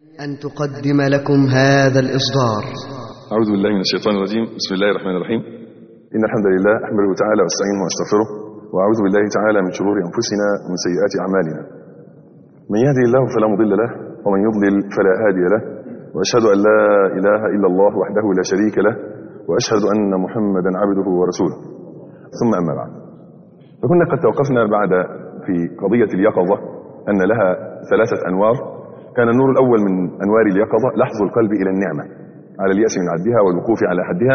أن تقدم لكم هذا الإصدار أعوذ بالله من الشيطان الرجيم بسم الله الرحمن الرحيم إن الحمد لله أحمده تعالى واستعينه واستغفره وأعوذ بالله تعالى من شرور أنفسنا ومن سيئات أعمالنا من يهدي الله فلا مضل له ومن يضلل فلا هادي له وأشهد أن لا إله إلا الله وحده لا شريك له وأشهد أن محمدا عبده ورسوله ثم أما بعد فكنا قد توقفنا بعد في قضية اليقظة أن لها ثلاثة أنوار كان النور الأول من أنوار اليقظة لحظ القلب إلى النعمة على اليأس من عدها والوقوف على حدها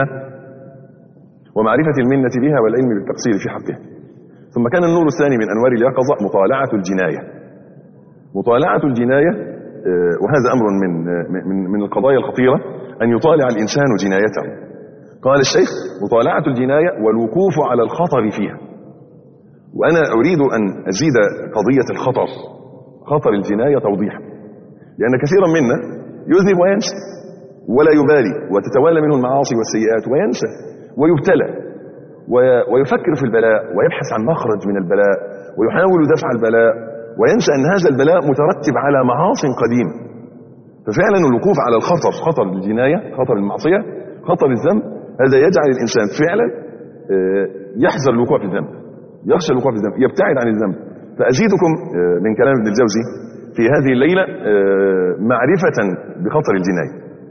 ومعرفة المنة بها والعلم بالتقصير في حقها ثم كان النور الثاني من أنوار اليقظة مطالعة الجناية مطالعة الجناية وهذا أمر من, من, من القضايا الخطيرة أن يطالع الإنسان جنايته قال الشيخ مطالعة الجناية والوقوف على الخطر فيها وأنا أريد أن أزيد قضية الخطر خطر الجناية توضيحا لأن كثيرا منا يذنب وينسى ولا يبالي وتتوالى منه المعاصي والسيئات وينسى ويبتلى ويفكر في البلاء ويبحث عن مخرج من البلاء ويحاول دفع البلاء وينسى أن هذا البلاء مترتب على معاص قديمة ففعلا الوقوف على الخطر خطر الجناية خطر المعصية خطر الذنب هذا يجعل الإنسان فعلا يحذر الوقوع في الذنب يخشى الوقوع في الذنب يبتعد عن الذنب فأزيدكم من كلام ابن الجوزي في هذه الليلة معرفة بخطر الجناية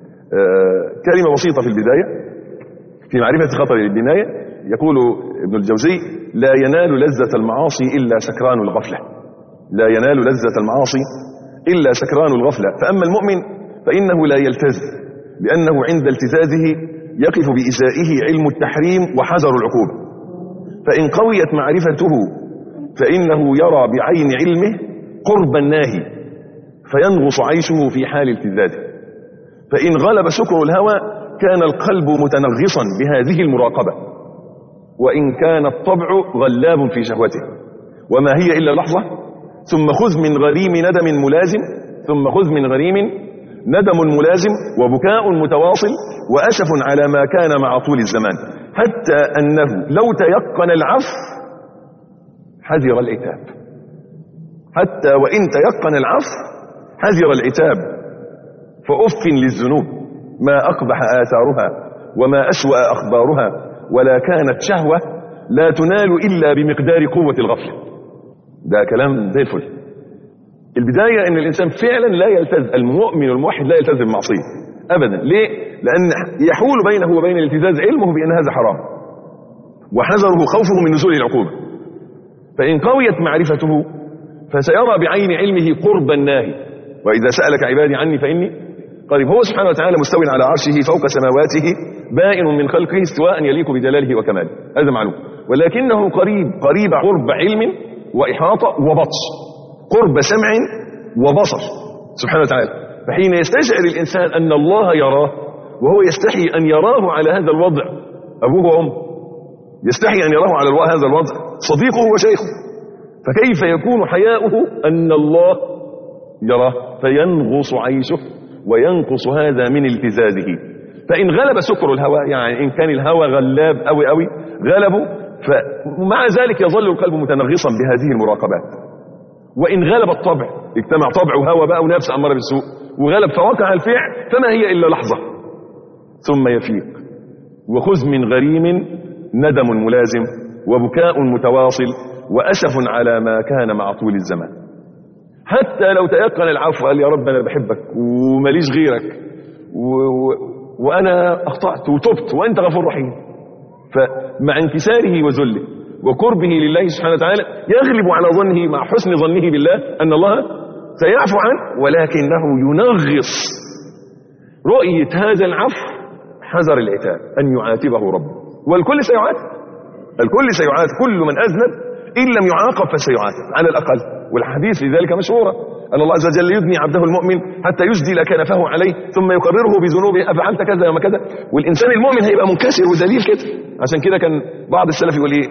كلمة بسيطة في البداية في معرفة خطر الجناية يقول ابن الجوزي لا ينال لذة المعاصي إلا سكران الغفلة لا ينال لذة المعاصي إلا سكران الغفلة فأما المؤمن فإنه لا يلتز لأنه عند التزازه يقف بإزائه علم التحريم وحذر العقوبة فإن قويت معرفته فإنه يرى بعين علمه قرب الناهي فينغص عيشه في حال التزازه فإن غلب سكر الهوى كان القلب متنغصا بهذه المراقبة وإن كان الطبع غلاب في شهوته وما هي إلا لحظة ثم خذ من غريم ندم ملازم ثم خذ من غريم ندم ملازم وبكاء متواصل وأسف على ما كان مع طول الزمان حتى أنه لو تيقن العفو حذر العتاب حتى وإن تيقن العفو حذر العتاب فأف للذنوب ما أقبح آثارها وما أسوأ أخبارها ولا كانت شهوة لا تنال إلا بمقدار قوة الغفلة ده كلام زي الفل البداية ان الانسان فعلا لا يلتزم المؤمن الموحد لا يلتزم معصية ابدا ليه لان يحول بينه وبين الالتزاز علمه بان هذا حرام وحذره خوفه من نزول العقوبة فان قويت معرفته فسيرى بعين علمه قرب الناهي واذا سألك عبادي عني فاني قريب هو سبحانه وتعالى مستوي على عرشه فوق سماواته بائن من خلقه استواء يليق بجلاله وكماله هذا معلوم ولكنه قريب قريب قرب علم وإحاطة وبطش قرب سمع وبصر سبحانه وتعالى فحين يستشعر الإنسان أن الله يراه وهو يستحي أن يراه على هذا الوضع أبوه وأمه يستحي أن يراه على هذا الوضع صديقه وشيخه فكيف يكون حياؤه أن الله يراه فينغص عيشه وينقص هذا من التزازه فإن غلب سكر الهوى يعني إن كان الهوى غلاب أوي أوي غلبه فمع ذلك يظل القلب متنغصا بهذه المراقبات وإن غلب الطبع اجتمع طبع وهوى بقى ونفس أمر بالسوء وغلب فوقع الفعل فما هي إلا لحظة ثم يفيق وخذ من غريم ندم ملازم وبكاء متواصل وأسف على ما كان مع طول الزمان حتى لو تيقن العفو قال يا رب أنا بحبك ومليش غيرك و... و... وأنا أخطأت وتبت وأنت غفور رحيم فمع انكساره وذله وقربه لله سبحانه وتعالى يغلب على ظنه مع حسن ظنه بالله أن الله سيعفو عنه ولكنه ينغص رؤية هذا العفو حذر العتاب أن يعاتبه ربه والكل سيعاتب الكل سيعاتب كل من أذنب إن لم يعاقب فسيعاتب على الأقل والحديث في ذلك مشهورة أن الله عز وجل يدني عبده المؤمن حتى يسدل كنفه عليه ثم يقرره بذنوبه أفعلت كذا وما كذا والإنسان المؤمن هيبقى منكسر وذليل كده عشان كده كان بعض السلف يقول إيه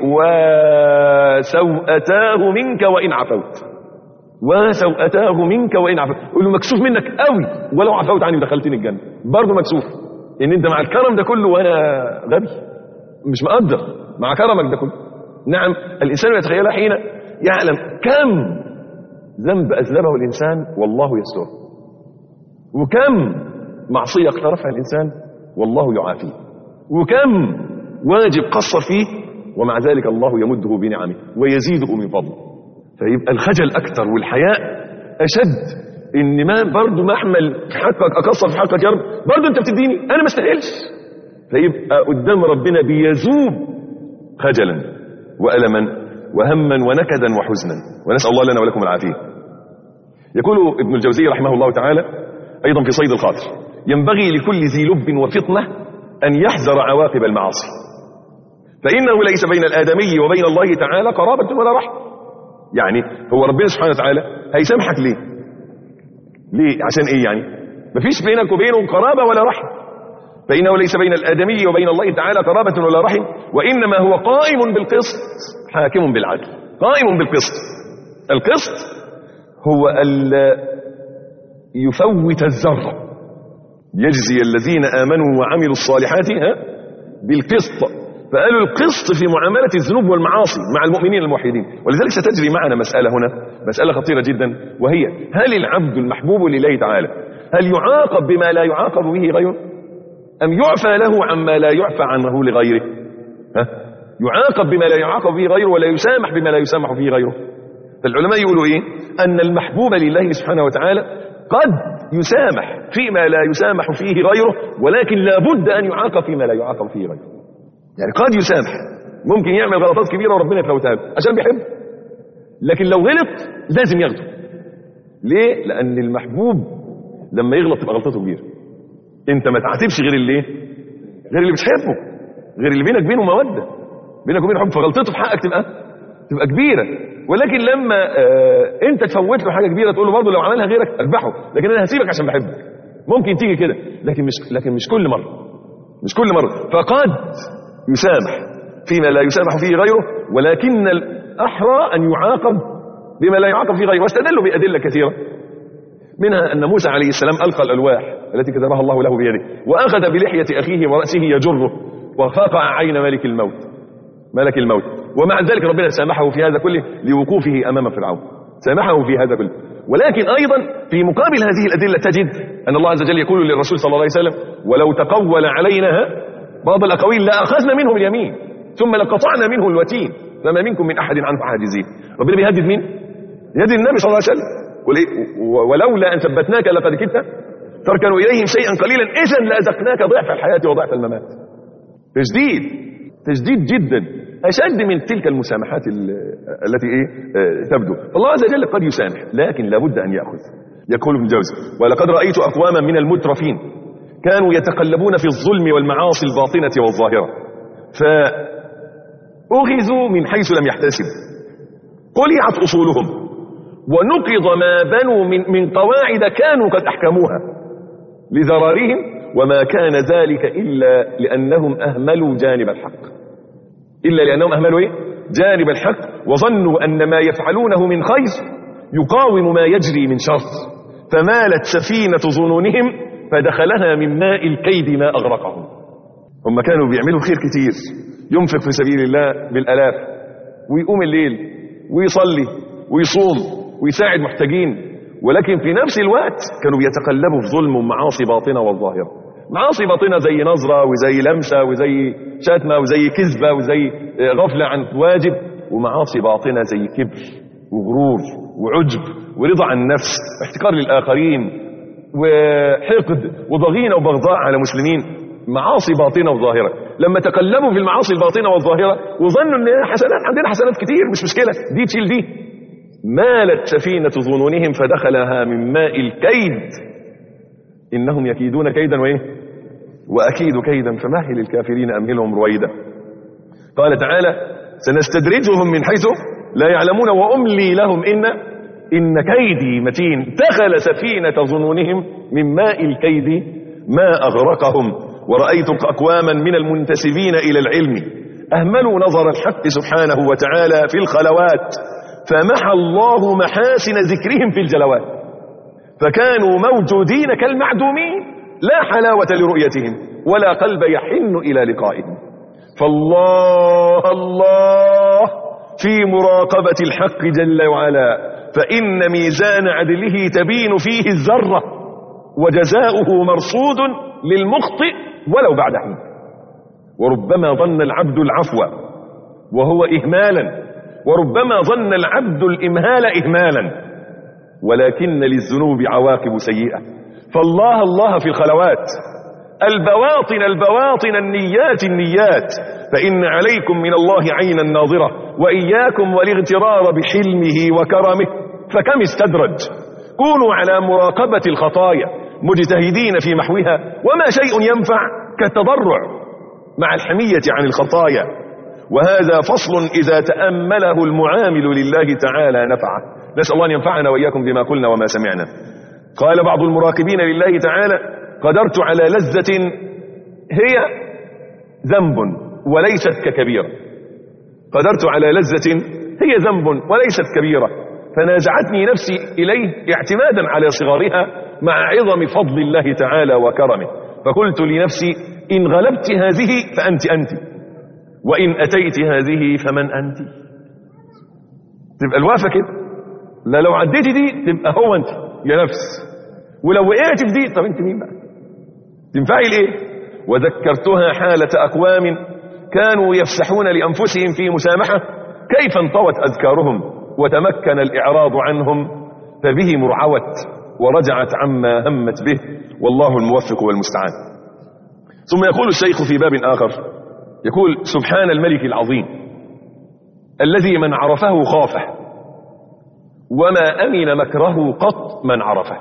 وسوءتاه منك وإن عفوت وسوءتاه منك وإن عفوت يقول له مكسوف منك قوي ولو عفوت عني دخلتني الجنة برضه مكسوف إن أنت مع الكرم ده كله وأنا غبي مش مقدر مع كرمك ده كله نعم الإنسان يتخيلها حين يعلم كم ذنب أذنبه الإنسان والله يستره وكم معصية اقترفها الإنسان والله يعافيه وكم واجب قصر فيه ومع ذلك الله يمده بنعمه ويزيده من فضله فيبقى الخجل أكثر والحياء أشد إن ما برضه ما أحمل في حقك أقصر في حقك يا رب برضه أنت بتديني أنا ما استاهلش فيبقى قدام ربنا بيذوب خجلا وألما وهما ونكدا وحزنا ونسأل الله لنا ولكم العافية يقول ابن الجوزي رحمه الله تعالى أيضا في صيد الخاطر ينبغي لكل ذي لب وفطنة أن يحذر عواقب المعاصي فإنه ليس بين الآدمي وبين الله تعالى قرابة ولا رحمة يعني هو ربنا سبحانه وتعالى هيسامحك ليه ليه عشان ايه يعني مفيش بينك وبينه قرابة ولا رحم فإنه ليس بين الآدمي وبين الله تعالى قرابة ولا رحم وإنما هو قائم بالقسط حاكم بالعدل قائم بالقسط القسط هو ألا يفوت الذرة يجزي الذين آمنوا وعملوا الصالحات ها بالقسط فقالوا القسط في معاملة الذنوب والمعاصي مع المؤمنين الموحدين ولذلك ستجري معنا مسألة هنا مسألة خطيرة جدا وهي هل العبد المحبوب لله تعالى هل يعاقب بما لا يعاقب به غيره أم يعفى له عما لا يعفى عنه لغيره ها؟ يعاقب بما لا يعاقب به غيره ولا يسامح بما لا يسامح فيه غيره فالعلماء يقولوا ايه ان المحبوب لله سبحانه وتعالى قد يسامح فيما لا يسامح فيه غيره ولكن لا بد ان يعاقب فيما لا يعاقب فيه غيره يعني قد يسامح ممكن يعمل غلطات كبيره وربنا يفوتها له عشان بيحب لكن لو غلط لازم ياخده ليه لان المحبوب لما يغلط تبقى غلطته كبيره انت ما تعاتبش غير اللي ايه غير اللي بتحبه غير اللي بينك وبينه موده بينك وبينه حب فغلطته في حقك تبقى تبقى كبيره ولكن لما آه انت تفوت له حاجه كبيره تقول له برضه لو عملها غيرك اذبحه لكن انا هسيبك عشان بحبك ممكن تيجي كده لكن مش لكن مش كل مره مش كل مره فقد يسامح فيما لا يسامح فيه غيره ولكن الاحرى ان يعاقب بما لا يعاقب فيه غيره واستدلوا بادله كثيره منها ان موسى عليه السلام القى الالواح التي كتبها الله له بيده واخذ بلحيه اخيه وراسه يجره وفاقع عين ملك الموت ملك الموت ومع ذلك ربنا سامحه في هذا كله لوقوفه امام فرعون سامحه في هذا كله ولكن ايضا في مقابل هذه الادله تجد ان الله عز وجل يقول للرسول صلى الله عليه وسلم ولو تقول علينا بعض الاقاويل لاخذنا منه اليمين ثم لقطعنا منه الوتين فما منكم من احد عنه حاجزين ربنا بيهدد مين يهدد النبي صلى الله عليه وسلم ولولا ان ثبتناك لقد كدت تركن اليهم شيئا قليلا اذا لاذقناك ضعف الحياه وضعف الممات تجديد تجديد جدا اشد من تلك المسامحات التي ايه تبدو فالله عز وجل قد يسامح لكن لابد ان ياخذ يقول ابن جوزي ولقد رايت اقواما من المترفين كانوا يتقلبون في الظلم والمعاصي الباطنه والظاهره فاخذوا من حيث لم يحتسبوا قلعت اصولهم ونقض ما بنوا من, من قواعد كانوا قد احكموها لذرارهم وما كان ذلك الا لانهم اهملوا جانب الحق الا لانهم اهملوا ايه جانب الحق وظنوا ان ما يفعلونه من خير يقاوم ما يجري من شر فمالت سفينه ظنونهم فدخلها من ماء الكيد ما اغرقهم هم كانوا بيعملوا خير كتير ينفق في سبيل الله بالالاف ويقوم الليل ويصلي ويصوم ويساعد محتاجين ولكن في نفس الوقت كانوا بيتقلبوا في ظلم ومعاصي باطنه والظاهره معاصي باطنه زي نظره وزي لمسه وزي شتمه وزي كذبه وزي غفله عن واجب ومعاصي باطنه زي كبر وغرور وعجب ورضا عن النفس واحتقار للاخرين وحقد وضغينه وبغضاء على مسلمين معاصي باطنه وظاهره لما تقلبوا في المعاصي الباطنه والظاهره وظنوا ان حسنات عندنا حسنات كتير مش مشكله دي تشيل دي مالت سفينة ظنونهم فدخلها من ماء الكيد إنهم يكيدون كيدا وإيه وأكيد كيدا فمهل الكافرين أمهلهم رويدا قال تعالى سنستدرجهم من حيث لا يعلمون وأملي لهم إن إن كيدي متين دخل سفينة ظنونهم من ماء الكيد ما أغرقهم ورأيت أقواما من المنتسبين إلى العلم أهملوا نظر الحق سبحانه وتعالى في الخلوات فمحى الله محاسن ذكرهم في الجلوات فكانوا موجودين كالمعدومين لا حلاوة لرؤيتهم ولا قلب يحن إلى لقائهم فالله الله في مراقبة الحق جل وعلا فإن ميزان عدله تبين فيه الذرة وجزاؤه مرصود للمخطئ ولو بعد حين وربما ظن العبد العفو وهو إهمالا وربما ظن العبد الإمهال إهمالا ولكن للذنوب عواقب سيئة فالله الله في الخلوات البواطن البواطن النيات النيات فإن عليكم من الله عينا ناظرة وإياكم والاغترار بحلمه وكرمه فكم استدرج كونوا على مراقبة الخطايا مجتهدين في محوها وما شيء ينفع كالتضرع مع الحمية عن الخطايا وهذا فصل إذا تأمله المعامل لله تعالى نفعه نسأل الله أن ينفعنا وإياكم بما قلنا وما سمعنا قال بعض المراقبين لله تعالى قدرت على لذة هي ذنب وليست ككبيرة قدرت على لذة هي ذنب وليست كبيرة فنازعتني نفسي إليه اعتمادا على صغارها مع عظم فضل الله تعالى وكرمه فقلت لنفسي إن غلبت هذه فأنت أنت وإن أتيت هذه فمن أنت تبقى الوافة كده لا لو عديتي دي تبقى هو أنت يا نفس ولو وقعت في دي طب أنت مين بقى تنفعي لإيه وذكرتها حالة أقوام كانوا يفسحون لأنفسهم في مسامحة كيف انطوت أذكارهم وتمكن الإعراض عنهم فبه مرعوت ورجعت عما همت به والله الموفق والمستعان ثم يقول الشيخ في باب آخر يقول سبحان الملك العظيم الذي من عرفه خافه وما أمن مكره قط من عرفه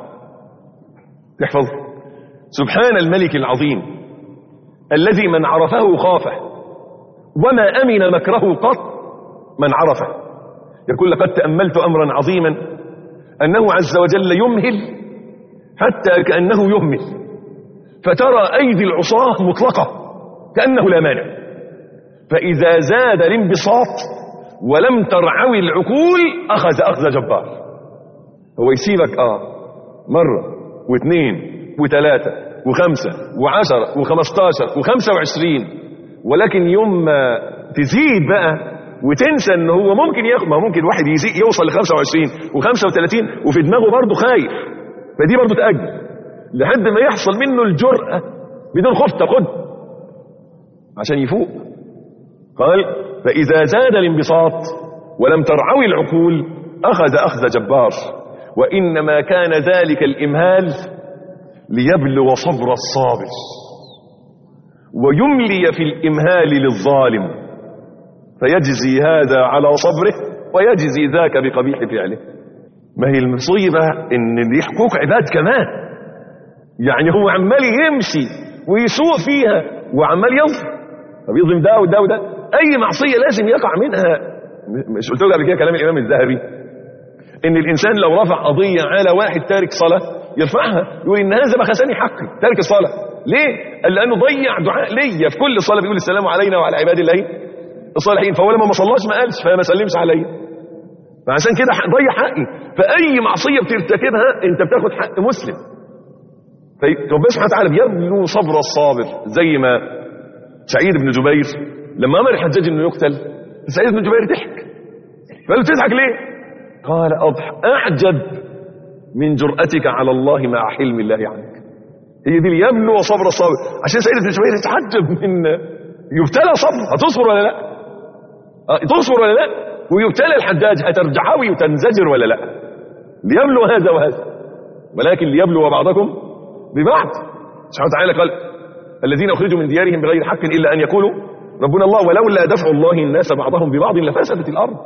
تحفظ سبحان الملك العظيم الذي من عرفه خافه وما أمن مكره قط من عرفه يقول لقد تأملت أمرا عظيما أنه عز وجل يمهل حتى كأنه يهمل فترى أيدي العصاة مطلقة كأنه لا مانع فإذا زاد الانبساط ولم ترعوي العقول أخذ أخذ جبار هو يسيبك آه مرة واثنين وثلاثة وخمسة وعشرة وخمستاشر وخمسة وعشرين ولكن يوم ما تزيد بقى وتنسى ان هو ممكن ياخد ما هو ممكن واحد يزيد يوصل ل 25 و35 وفي دماغه برضه خايف فدي برضه تأجل لحد ما يحصل منه الجرأة بدون خوف تاخد عشان يفوق قال فإذا زاد الانبساط ولم ترعوي العقول أخذ أخذ جبار وإنما كان ذلك الإمهال ليبلغ صبر الصابر ويملي في الإمهال للظالم فيجزي هذا على صبره ويجزي ذاك بقبيح فعله ما هي المصيبة ان دي حقوق عباد كمان يعني هو عمال يمشي ويسوق فيها وعمال يظلم طب يظلم ده وده وده اي معصية لازم يقع منها مش قلت لك قبل كده كلام الامام الذهبي ان الانسان لو رفع قضية على واحد تارك صلاة يرفعها يقول ان هذا بخسني حقي تارك الصلاة ليه؟ قال لانه ضيع دعاء ليا في كل صلاة بيقول السلام علينا وعلى عباد الله الصالحين فهو لما ما صلاش ما قالش فما سلمش عليا فعشان كده ضيع حقي فاي معصيه بترتكبها انت بتاخد حق مسلم فربنا سبحانه وتعالى بيبلو صبر الصابر زي ما سعيد بن جبير لما امر الحجاج انه يقتل سعيد بن جبير ضحك فقال له تضحك ليه؟ قال اضحك اعجب من جرأتك على الله مع حلم الله عنك هي دي ليبلو صبر الصابر عشان سعيد بن جبير يتعجب من يبتلى صبر هتصبر ولا لا؟ تصبر ولا لا ويبتلى الحجاج هترجعوي وتنزجر ولا لا ليبلو هذا وهذا ولكن ليبلو بعضكم ببعض سبحانه وتعالى قال الذين اخرجوا من ديارهم بغير حق الا ان يقولوا ربنا الله ولولا دفع الله الناس بعضهم ببعض لفسدت الارض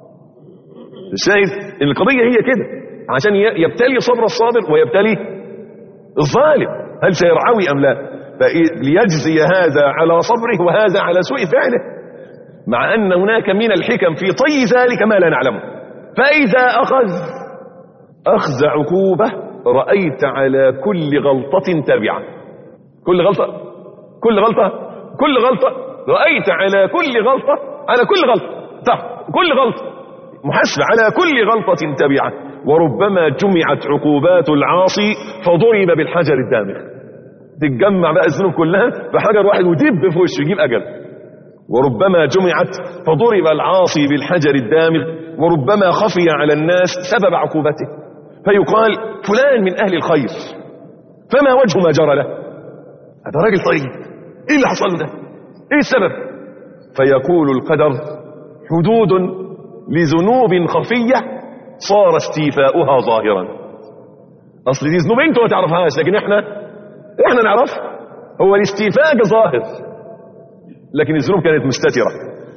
الشاهد ان القضيه هي كده عشان يبتلي صبر الصابر ويبتلي الظالم هل سيرعوي ام لا ليجزي هذا على صبره وهذا على سوء فعله مع أن هناك من الحكم في طي ذلك ما لا نعلمه فإذا أخذ أخذ عقوبة رأيت على كل غلطة تابعة كل غلطة كل غلطة كل غلطة رأيت على كل غلطة على كل غلطة طب كل غلطة محاسبة على كل غلطة تابعة وربما جمعت عقوبات العاصي فضرب بالحجر الدامغ تتجمع بقى الذنوب كلها بحجر واحد ودب في وشه يجيب أجل وربما جمعت فضرب العاصي بالحجر الدامغ وربما خفي على الناس سبب عقوبته فيقال فلان من أهل الخير فما وجه ما جرى له هذا راجل طيب ايه اللي حصل له ده ايه السبب فيقول القدر حدود لذنوب خفيه صار استيفاؤها ظاهرا اصل دي ذنوب انت ما تعرفهاش لكن احنا احنا نعرف هو الاستيفاء ظاهر لكن الذنوب كانت مستتره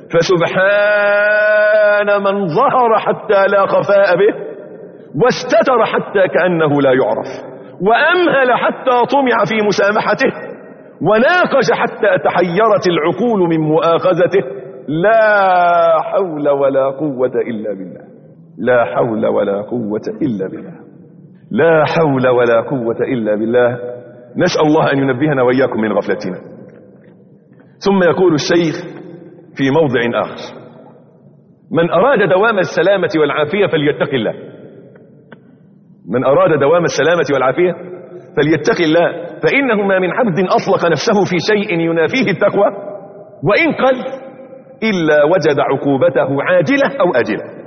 فسبحان من ظهر حتى لا خفاء به واستتر حتى كانه لا يعرف وامهل حتى طمع في مسامحته وناقش حتى تحيرت العقول من مؤاخذته لا حول ولا قوه الا بالله لا حول ولا قوة إلا بالله لا حول ولا قوة إلا بالله نسأل الله أن ينبهنا وإياكم من غفلتنا ثم يقول الشيخ في موضع آخر من أراد دوام السلامة والعافية فليتق الله من أراد دوام السلامة والعافية فليتق الله فإنه ما من عبد أطلق نفسه في شيء ينافيه التقوى وإن قل إلا وجد عقوبته عاجلة أو آجلة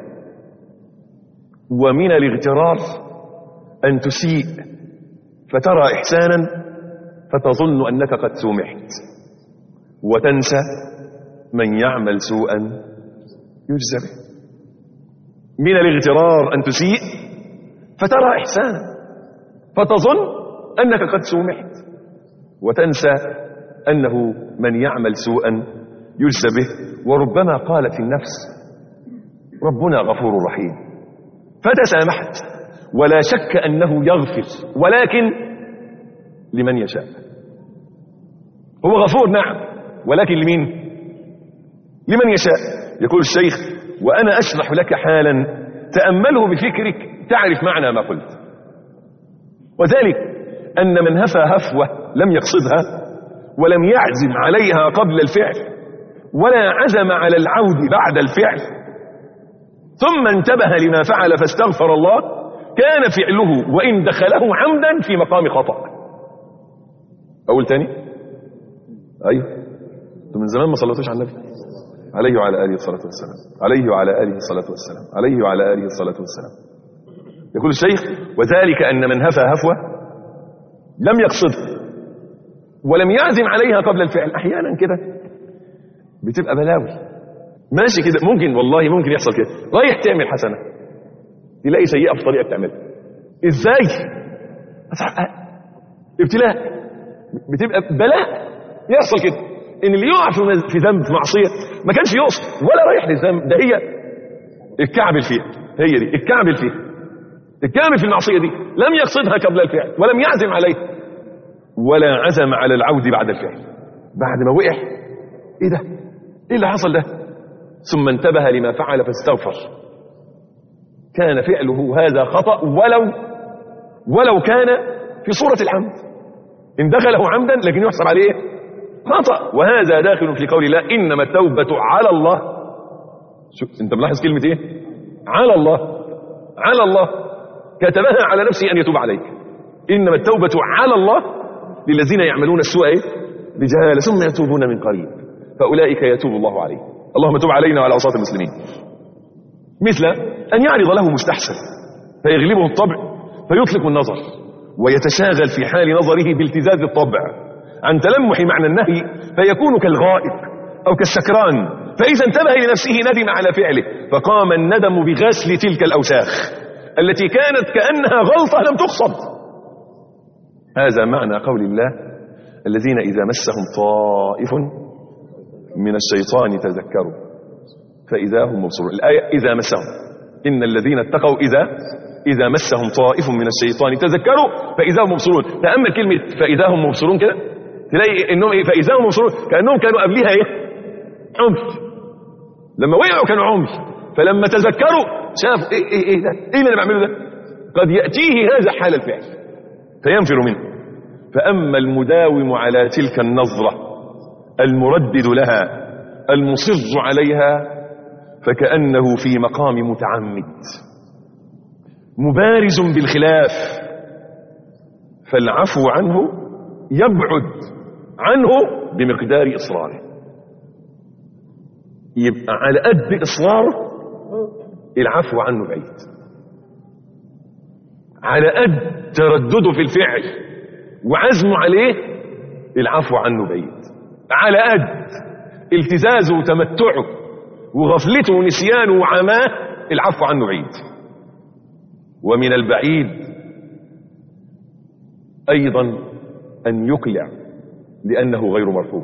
ومن الاغترار أن تسيء فترى إحسانا فتظن أنك قد سمحت وتنسى من يعمل سوءا يجزى به من الاغترار أن تسيء فترى إحسانا فتظن أنك قد سمحت وتنسى أنه من يعمل سوءا يجزى به وربما قالت النفس ربنا غفور رحيم فتسامحت ولا شك أنه يغفر ولكن لمن يشاء هو غفور نعم ولكن لمين لمن يشاء يقول الشيخ وأنا أشرح لك حالا تأمله بفكرك تعرف معنى ما قلت وذلك أن من هفى هفوة لم يقصدها ولم يعزم عليها قبل الفعل ولا عزم على العود بعد الفعل ثم انتبه لما فعل فاستغفر الله كان فعله وإن دخله عمدا في مقام خطأ أقول تاني أيوه انتم من زمان ما صليتوش على النبي عليه وعلى آله الصلاة والسلام عليه وعلى آله الصلاة والسلام عليه وعلى آله الصلاة والسلام يقول الشيخ وذلك أن من هفى هفوة لم يقصد ولم يعزم عليها قبل الفعل أحيانا كده بتبقى بلاوي ماشي كده ممكن والله ممكن يحصل كده رايح تعمل حسنة تلاقي سيئة في طريقك تعملها ازاي ابتلاء بتبقى بلاء يحصل كده ان اللي يقع في في ذنب في معصيه ما كانش يقصد ولا رايح للذنب ده هي الكعبل فيها هي دي الكعبل فيها الكامل في المعصيه دي لم يقصدها قبل الفعل ولم يعزم عليها ولا عزم على العود بعد الفعل بعد ما وقع ايه ده ايه اللي حصل ده ثم انتبه لما فعل فاستغفر كان فعله هذا خطأ ولو ولو كان في صورة الحمد إن دخله عمدا لكن يحسب عليه خطأ وهذا داخل في قول الله إنما التوبة على الله شوف أنت ملاحظ كلمة إيه على الله على الله كتبها على نفسه أن يتوب عليك إنما التوبة على الله للذين يعملون السوء إيه؟ بجهالة ثم يتوبون من قريب فأولئك يتوب الله عليهم اللهم تب علينا وعلى عصاة المسلمين مثل أن يعرض له مستحسن فيغلبه الطبع فيطلق النظر ويتشاغل في حال نظره بالتزاز الطبع عن تلمح معنى النهي فيكون كالغائب أو كالسكران فإذا انتبه لنفسه ندم على فعله فقام الندم بغسل تلك الأوساخ التي كانت كأنها غلطة لم تقصد هذا معنى قول الله الذين إذا مسهم طائف من الشيطان تذكروا فإذا هم مبصرون الآية إذا مسهم إن الذين اتقوا إذا إذا مسهم طائف من الشيطان تذكروا فإذا هم مبصرون تأمل كلمة فإذا هم مبصرون كده تلاقي إنهم إيه فإذا هم مبصرون كأنهم كانوا قبلها إيه عمي لما وقعوا كانوا عمي فلما تذكروا شافوا إيه إيه إيه ده إيه اللي أنا بعمله ده قد يأتيه هذا حال الفعل فينفر منه فأما المداوم على تلك النظرة المردد لها المصر عليها فكأنه في مقام متعمد مبارز بالخلاف فالعفو عنه يبعد عنه بمقدار إصراره يبقى على قد إصراره العفو عنه بعيد على قد تردده في الفعل وعزمه عليه العفو عنه بعيد على قد التزازه وتمتعه وغفلته ونسيانه وعماه العفو عنه بعيد ومن البعيد أيضا أن يقلع لأنه غير مرفوض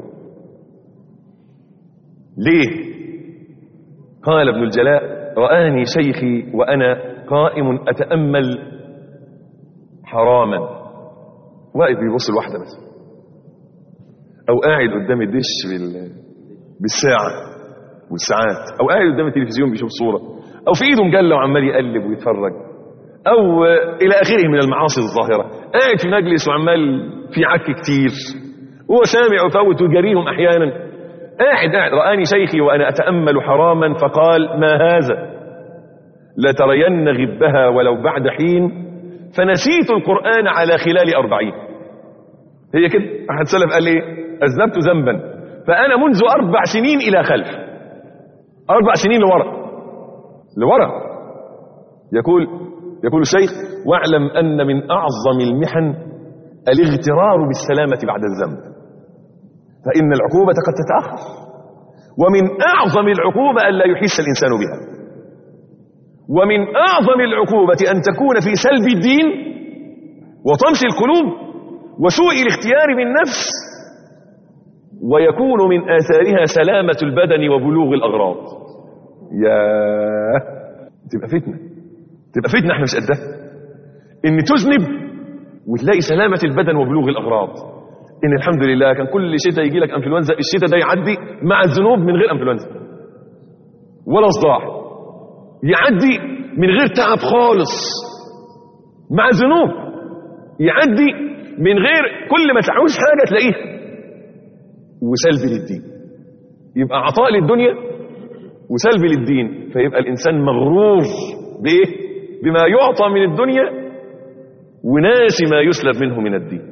ليه قال ابن الجلاء رآني شيخي وأنا قائم أتأمل حراما واقف بيبص الواحدة بس أو قاعد قدام الدش بال... بالساعة والساعات أو قاعد قدام التلفزيون بيشوف صورة أو في إيده مجلة وعمال يقلب ويتفرج أو إلى آخره من المعاصي الظاهرة قاعد في مجلس وعمال في عك كتير هو سامع وفوت ويجريهم أحيانا قاعد قاعد رآني شيخي وأنا أتأمل حراما فقال ما هذا لترين غبها ولو بعد حين فنسيت القرآن على خلال أربعين هي كده أحد سلف قال لي أذنبت ذنبا فأنا منذ أربع سنين إلى خلف أربع سنين لورا لورا يقول يقول الشيخ واعلم أن من أعظم المحن الاغترار بالسلامة بعد الذنب فإن العقوبة قد تتأخر ومن أعظم العقوبة أن لا يحس الإنسان بها ومن أعظم العقوبة أن تكون في سلب الدين وطمس القلوب وسوء الاختيار بالنفس ويكون من آثارها سلامة البدن وبلوغ الأغراض يا تبقى فتنة تبقى فتنة احنا مش قدها ان تذنب وتلاقي سلامة البدن وبلوغ الأغراض ان الحمد لله كان كل شتاء يجي لك انفلونزا الشتاء ده يعدي مع الذنوب من غير انفلونزا ولا صداع يعدي من غير تعب خالص مع الذنوب يعدي من غير كل ما تعوز حاجة تلاقيها وسلب للدين يبقى عطاء للدنيا وسلب للدين فيبقى الإنسان مغرور بإيه بما يعطى من الدنيا وناسي ما يسلب منه من الدين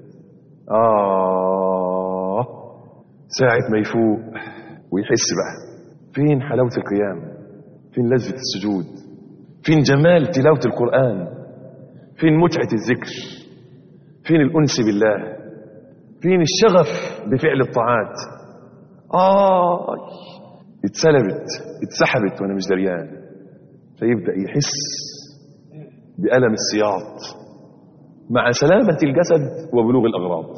آه ساعة ما يفوق ويحس بقى فين حلاوة القيام فين لذة السجود فين جمال تلاوة القرآن فين متعة الذكر فين الأنس بالله فين الشغف بفعل الطاعات آه اتسلبت اتسحبت وأنا مش دريان فيبدأ يحس بألم السياط مع سلامة الجسد وبلوغ الأغراض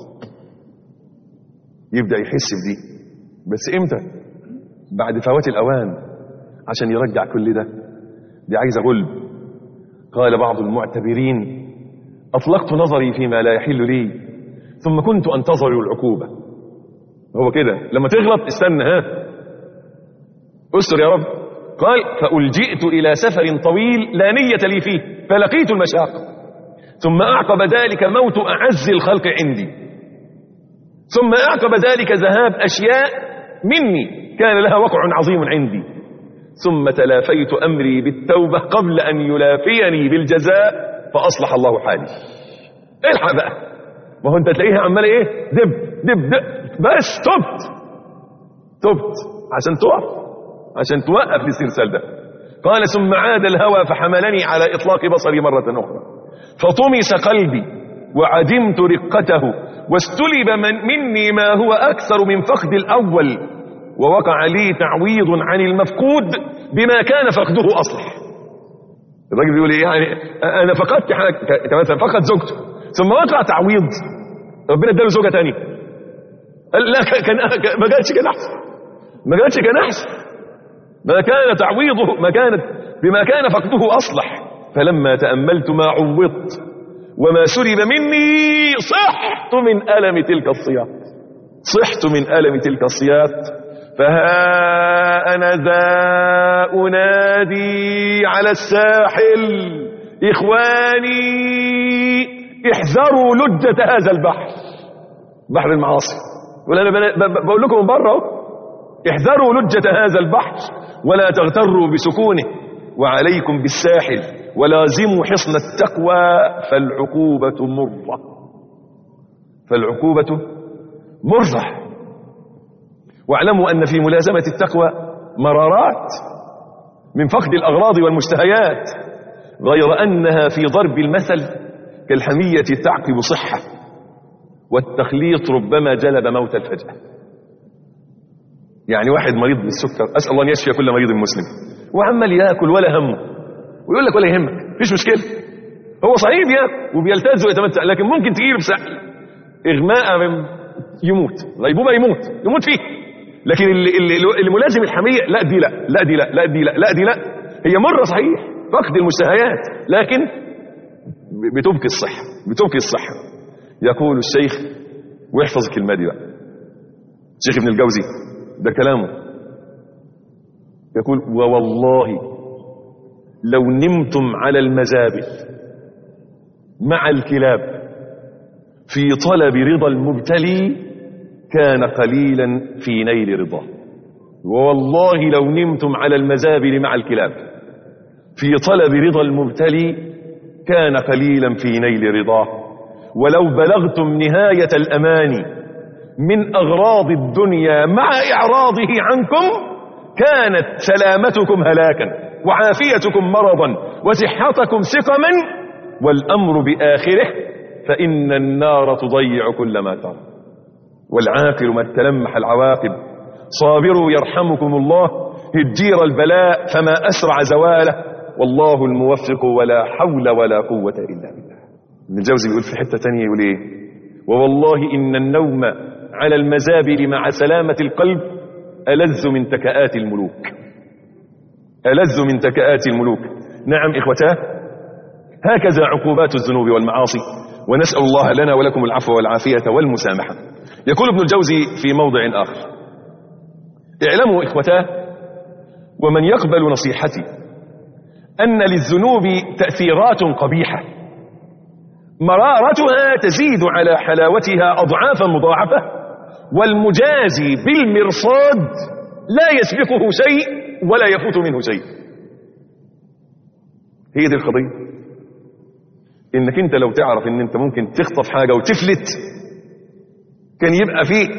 يبدأ يحس بدي بس إمتى بعد فوات الأوان عشان يرجع كل ده دي عايزة غلب قال بعض المعتبرين أطلقت نظري فيما لا يحل لي ثم كنت أنتظر العقوبة هو كده لما تغلط استنى ها استر يا رب قال فألجئت إلى سفر طويل لا نية لي فيه فلقيت المشاق ثم أعقب ذلك موت أعز الخلق عندي ثم أعقب ذلك ذهاب أشياء مني كان لها وقع عظيم عندي ثم تلافيت أمري بالتوبة قبل أن يلافيني بالجزاء فأصلح الله حالي الحق بقى ما هو انت تلاقيها عمال ايه دب دب دب بس تبت تبت عشان تقف عشان توقف الاسترسال ده قال ثم عاد الهوى فحملني على إطلاق بصري مرة أخرى فطمس قلبي وعدمت رقته واستلب من مني ما هو أكثر من فقد الأول ووقع لي تعويض عن المفقود بما كان فقده أصلح الراجل بيقول ايه يعني انا فقدت حاجه مثلا فقد زوجته ثم وقع تعويض ربنا اداله زوجه ثانيه قال لا كان ما جاتش كان احسن ما جاتش كان احسن ما كان تعويضه ما كانت بما كان فقده اصلح فلما تاملت ما عوضت وما سلب مني صحت من الم تلك الصياط صحت من الم تلك الصياط فها أنا ذا أنادي على الساحل إخواني احذروا لجة هذا البحر بحر المعاصي ولا أنا بقول لكم من بره احذروا لجة هذا البحر ولا تغتروا بسكونه وعليكم بالساحل ولازموا حصن التقوى فالعقوبة مرة فالعقوبة مرة واعلموا أن في ملازمة التقوى مرارات من فقد الأغراض والمشتهيات غير أنها في ضرب المثل كالحمية تعقب صحة والتخليط ربما جلب موت الفجأة يعني واحد مريض بالسكر أسأل الله أن يشفي كل مريض مسلم وعمال ياكل ولا همه ويقول لك ولا يهمك مفيش مشكلة هو صحيح بياكل وبيلتز ويتمتع لكن ممكن تجيله بسهل إغماء يموت غيبوبة يموت يموت فيه لكن اللي, اللي, اللي ملازم الحمية لا دي لا لا دي لا لا دي لا لا دي لا هي مرة صحيح فقد المشتهيات لكن بتبكي الصحة بتبكي الصحة يقول الشيخ واحفظ الكلمة دي بقى الشيخ ابن الجوزي ده كلامه يقول ووالله لو نمتم على المزابل مع الكلاب في طلب رضا المبتلي كان قليلا في نيل رضاه ووالله لو نمتم على المزابل مع الكلاب في طلب رضا المبتلي كان قليلا في نيل رضاه ولو بلغتم نهاية الأماني من أغراض الدنيا مع إعراضه عنكم كانت سلامتكم هلاكا وعافيتكم مرضا وصحتكم سقما والأمر بآخره فإن النار تضيع كل ما ترى والعاقل ما تلمح العواقب صابروا يرحمكم الله هجير البلاء فما أسرع زواله والله الموفق ولا حول ولا قوة إلا بالله ابن الجوزي بيقول في حتة تانية يقول ايه ووالله إن النوم على المزابل مع سلامة القلب ألذ من تكآت الملوك ألذ من تكآت الملوك نعم إخوتاه هكذا عقوبات الذنوب والمعاصي ونسأل الله لنا ولكم العفو والعافية والمسامحة يقول ابن الجوزي في موضع آخر اعلموا إخوتاه ومن يقبل نصيحتي أن للذنوب تأثيرات قبيحة مرارتها تزيد على حلاوتها أضعافا مضاعفة والمجازي بالمرصاد لا يسبقه شيء ولا يفوت منه شيء هي دي القضية انك انت لو تعرف ان انت ممكن تخطف حاجة وتفلت كان يبقى فيه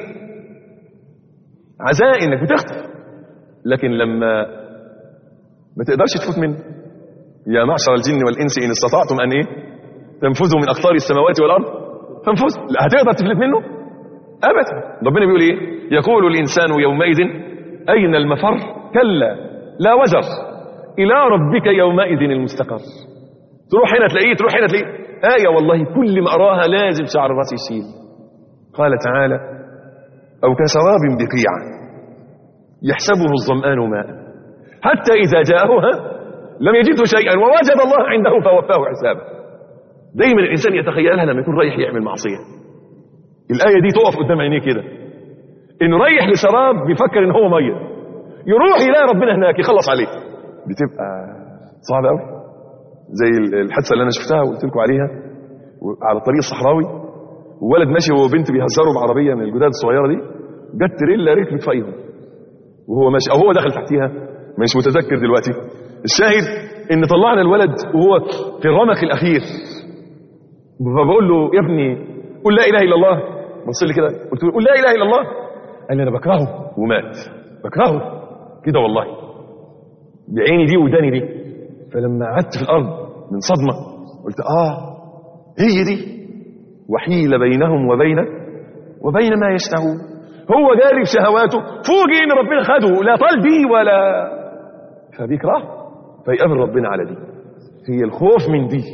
عزاء انك بتخطف لكن لما ما تقدرش تفوت منه يا معشر الجن والانس ان استطعتم ان ايه تنفذوا من اقطار السماوات والارض فانفذوا لا هتقدر تفلت منه ابدا ربنا بيقول ايه يقول الانسان يومئذ اين المفر كلا لا وزر الى ربك يومئذ المستقر تروح هنا تلاقيه تروح هنا تلاقيه آية والله كل ما أراها لازم شعر راسي يشيل قال تعالى أو كسراب بقيعة يحسبه الظمآن ماء حتى إذا جاءه ها لم يجده شيئا ووجد الله عنده فوفاه حسابه دايما الإنسان يتخيلها لما يكون رايح يعمل معصية الآية دي تقف قدام عينيه كده إنه رايح لشراب بيفكر إن هو مية يروح يلاقي ربنا هناك يخلص عليه بتبقى صعبة قوي زي الحادثه اللي انا شفتها وقلت لكم عليها على الطريق الصحراوي وولد ماشي هو وبنت بيهزروا بعربيه من الجداد الصغيره دي جت تريلا ركبت فايهم وهو ماشي او هو دخل تحتيها مش متذكر دلوقتي الشاهد ان طلعنا الولد وهو في الرمق الاخير فبقول له يا ابني قل لا اله الا الله بص لي كده قلت له قل لا اله الا الله قال لي انا بكرهه ومات بكرهه كده والله بعيني دي وداني دي فلما قعدت في الارض من صدمه قلت اه هي دي وحيل بينهم وبين وبين ما يشتهون هو جاري بشهواته فوجئ ان ربنا خده لا طال دي ولا فبيكره فيقابل ربنا على دي هي الخوف من دي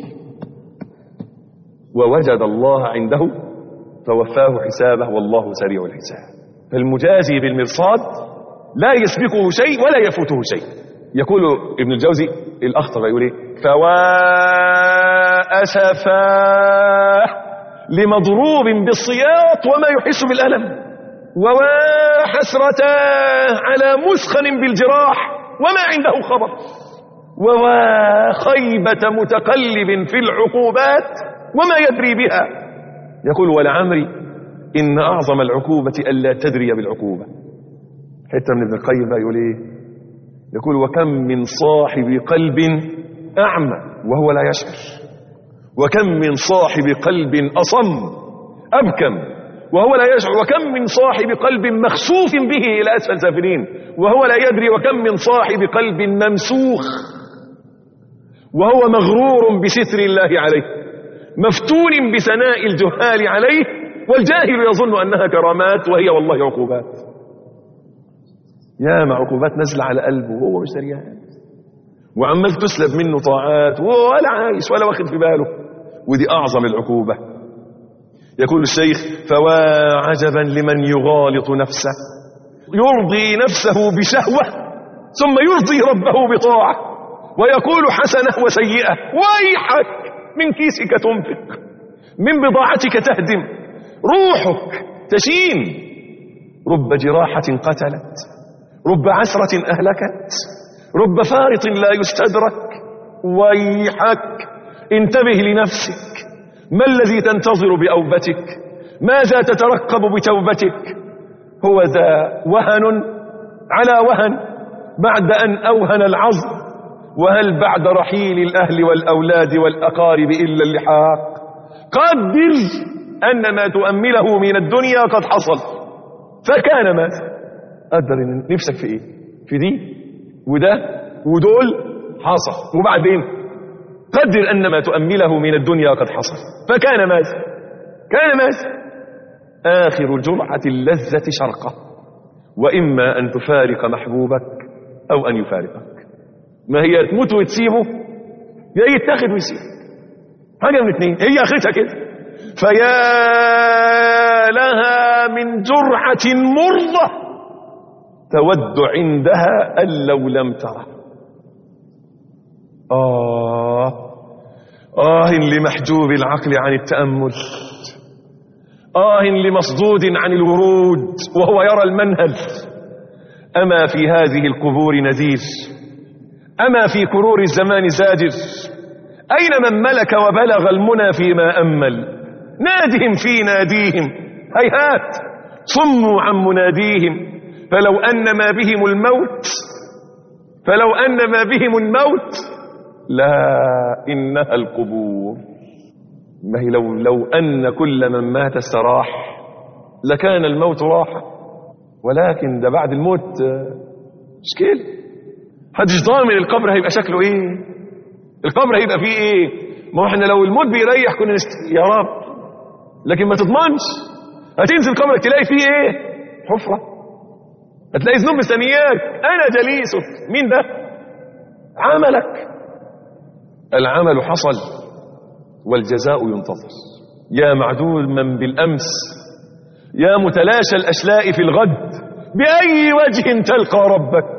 ووجد الله عنده فوفاه حسابه والله سريع الحساب فالمجازي بالمرصاد لا يسبقه شيء ولا يفوته شيء يقول ابن الجوزي الاخطر يقول ايه فوا اسفاه لمضروب بالسياط وما يحس بالالم ووا حسرتاه على مسخن بالجراح وما عنده خبر ووا خيبة متقلب في العقوبات وما يدري بها يقول ولعمري إن أعظم العقوبة ألا تدري بالعقوبة حتى من ابن القيم بقى يقول إيه يقول وكم من صاحب قلب أعمى وهو لا يشعر وكم من صاحب قلب أصم أبكم وهو لا يشعر وكم من صاحب قلب مخسوف به إلى أسفل سافلين وهو لا يدري وكم من صاحب قلب ممسوخ وهو مغرور بستر الله عليه مفتون بثناء الجهال عليه والجاهل يظن أنها كرامات وهي والله عقوبات يا مع عقوبات نزل على قلبه وهو مش دريان وعمال تسلب منه طاعات وهو ولا عايش ولا واخد في باله ودي أعظم العقوبة يقول الشيخ فوا عجبا لمن يغالط نفسه يرضي نفسه بشهوة ثم يرضي ربه بطاعة ويقول حسنة وسيئة ويحك من كيسك تنفق من بضاعتك تهدم روحك تشين رب جراحة قتلت رب عسرة أهلكت رب فارط لا يستدرك ويحك انتبه لنفسك ما الذي تنتظر بأوبتك ماذا تترقب بتوبتك هو ذا وهن على وهن بعد أن أوهن العظم وهل بعد رحيل الأهل والأولاد والأقارب إلا اللحاق قدر أن ما تؤمله من الدنيا قد حصل فكان ما قدر إن نفسك في إيه في دي وده ودول حصل وبعدين قدر أن ما تؤمله من الدنيا قد حصل فكان ماذا كان ماذا آخر جرعة اللذة شرقة وإما أن تفارق محبوبك أو أن يفارقك ما هي تموت وتسيبه يا يتاخد ويسيب حاجة من اثنين هي آخرتها كده فيا لها من جرعة مرضة تود عندها أن لو لم تره آه آه لمحجوب العقل عن التأمل آه لمصدود عن الورود وهو يرى المنهل أما في هذه القبور نذير أما في كرور الزمان زاجر أين من ملك وبلغ المنى فيما أمل نادهم في ناديهم هيهات صموا عن مناديهم فلو أن ما بهم الموت فلو أن ما بهم الموت لا إنها القبور ما هي لو, لو أن كل من مات استراح لكان الموت راحة ولكن ده بعد الموت مشكلة محدش ضامن القبر هيبقى شكله ايه القبر هيبقى فيه ايه ما هو احنا لو الموت بيريح كنا نست... يا رب لكن ما تضمنش هتنزل قبرك تلاقي فيه ايه حفرة هتلاقي ذنوب مستنياك انا جليسك مين ده عملك العمل حصل والجزاء ينتظر يا معدول من بالامس يا متلاشى الاشلاء في الغد باي وجه تلقى ربك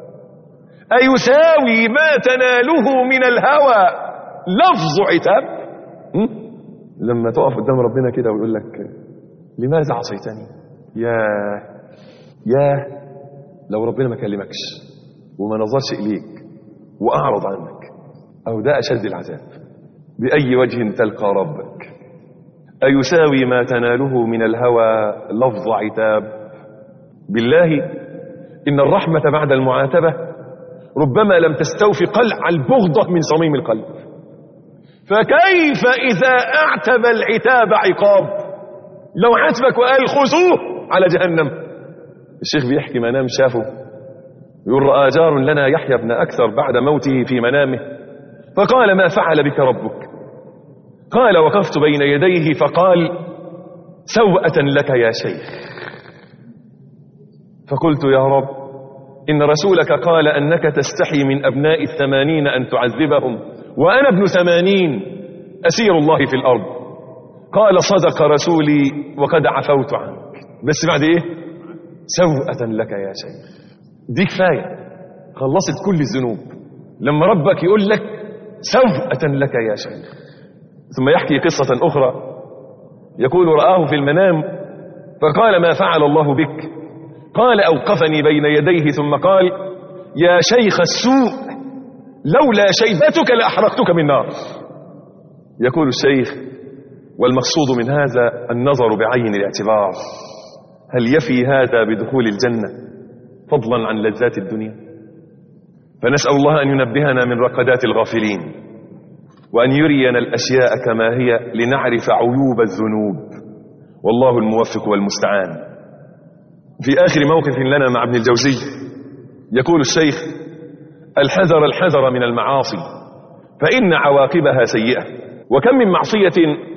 أيساوي ما تناله من الهوى لفظ عتاب لما تقف قدام ربنا كده ويقول لك لماذا عصيتني يا يا لو ربنا ما كلمكش وما نظرش إليك وأعرض عنك أو ده أشد العذاب بأي وجه تلقى ربك أيساوي ما تناله من الهوى لفظ عتاب بالله إن الرحمة بعد المعاتبة ربما لم تستوفي قلع البغضة من صميم القلب فكيف إذا أعتب العتاب عقاب لو عاتبك وقال خذوه على جهنم الشيخ بيحكي منام شافه يقول رأى جار لنا يحيى بن أكثر بعد موته في منامه فقال ما فعل بك ربك قال وقفت بين يديه فقال سوءة لك يا شيخ فقلت يا رب إن رسولك قال أنك تستحي من أبناء الثمانين أن تعذبهم وأنا ابن ثمانين أسير الله في الأرض قال صدق رسولي وقد عفوت عنك بس بعد إيه سوءة لك يا شيخ دي كفاية خلصت كل الذنوب لما ربك يقول لك سوءة لك يا شيخ ثم يحكي قصة أخرى يقول رآه في المنام فقال ما فعل الله بك قال أوقفني بين يديه ثم قال يا شيخ السوء لولا شيبتك لأحرقتك من نار يقول الشيخ والمقصود من هذا النظر بعين الاعتبار هل يفي هذا بدخول الجنة فضلا عن لذات الدنيا فنسأل الله أن ينبهنا من رقدات الغافلين وأن يرينا الأشياء كما هي لنعرف عيوب الذنوب والله الموفق والمستعان في آخر موقف لنا مع ابن الجوزي يقول الشيخ الحذر الحذر من المعاصي فإن عواقبها سيئة وكم من معصية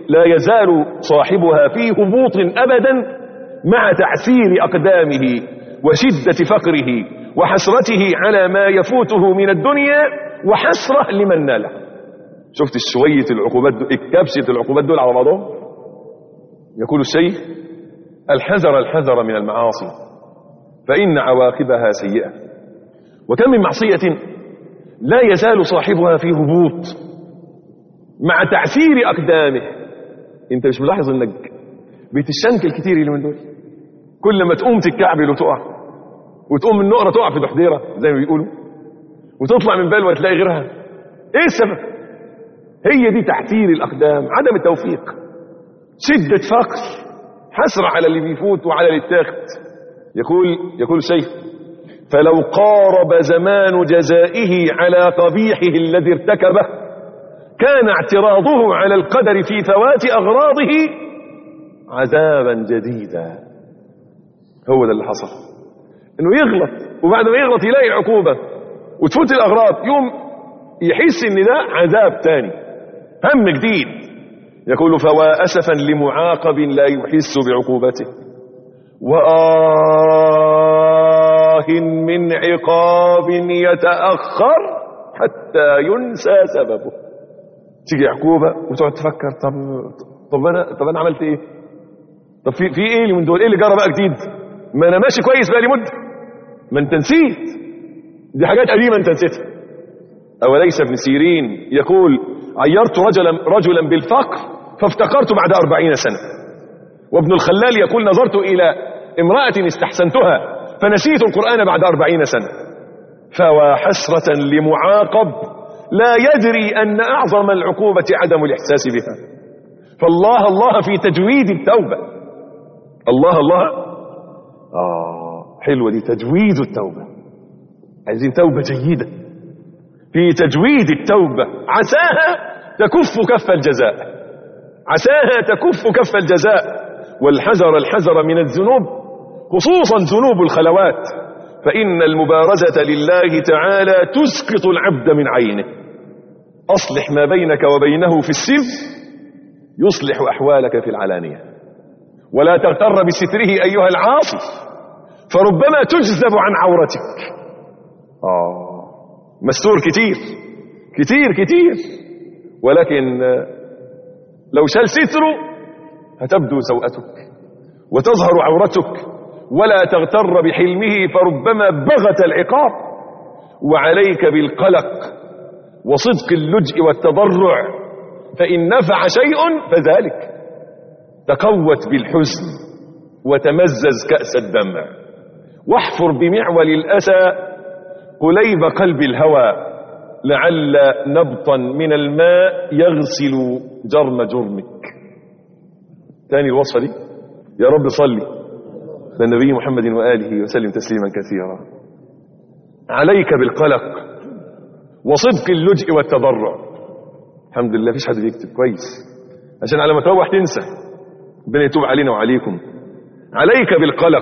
لا يزال صاحبها في هبوط أبدا مع تعسير أقدامه وشدة فقره وحسرته على ما يفوته من الدنيا وحسرة لمن ناله شفت شوية العقوبات دول الكبسة العقوبات دول على بعضهم يقول الشيخ الحذر الحذر من المعاصي فإن عواقبها سيئة وكم من معصية لا يزال صاحبها في هبوط مع تعثير أقدامه انت مش ملاحظ انك بتشنكل كتير اللي من دول كل ما تقوم تتكعبل وتقع وتقوم من نقرة تقع في دحضيرة زي ما بيقولوا وتطلع من بلوة تلاقي غيرها ايه السبب هي دي تعثير الأقدام عدم التوفيق شدة فقر حسرة على اللي بيفوت وعلى اللي اتاخد يقول يقول الشيخ فلو قارب زمان جزائه على قبيحه الذي ارتكبه كان اعتراضه على القدر في فوات أغراضه عذابا جديدا هو ده اللي حصل انه يغلط وبعد ما يغلط يلاقي عقوبة وتفوت الأغراض يوم يحس ان ده عذاب تاني هم جديد يقول فوا أسفا لمعاقب لا يحس بعقوبته وآه من عقاب يتأخر حتى ينسى سببه تيجي عقوبة وتقعد تفكر طب طب انا طب انا عملت ايه طب في في ايه اللي من دول ايه اللي جرى بقى جديد ما انا ماشي كويس بقى لي مده ما انت نسيت دي حاجات قديمه انت نسيتها اوليس ابن سيرين يقول عيرت رجلا رجلا بالفقر فافتقرت بعد أربعين سنة وابن الخلال يقول نظرت إلى امرأة استحسنتها فنسيت القرآن بعد أربعين سنة فوا حسرة لمعاقب لا يدري أن أعظم العقوبة عدم الإحساس بها فالله الله في تجويد التوبة الله الله آه حلوة دي تجويد التوبة عايزين توبة جيدة في تجويد التوبة عساها تكف كف الجزاء عساها تكف كف الجزاء والحذر الحذر من الذنوب خصوصا ذنوب الخلوات فإن المبارزة لله تعالى تسقط العبد من عينه أصلح ما بينك وبينه في السر يصلح أحوالك في العلانية ولا تغتر بستره أيها العاصي فربما تجذب عن عورتك آه مستور كتير كتير كتير ولكن لو شال ستره هتبدو سوءتك وتظهر عورتك ولا تغتر بحلمه فربما بغت العقاب وعليك بالقلق وصدق اللجء والتضرع فإن نفع شيء فذلك تقوت بالحزن وتمزز كأس الدمع واحفر بمعول الأسى قليب قلب الهوى لعل نبطا من الماء يغسل جرم جرمك ثاني الوصفة دي يا رب صلي للنبي محمد وآله وسلم تسليما كثيرا عليك بالقلق وصدق اللجء والتضرع الحمد لله فيش حد بيكتب كويس عشان على ما تروح تنسى ربنا يتوب علينا وعليكم عليك بالقلق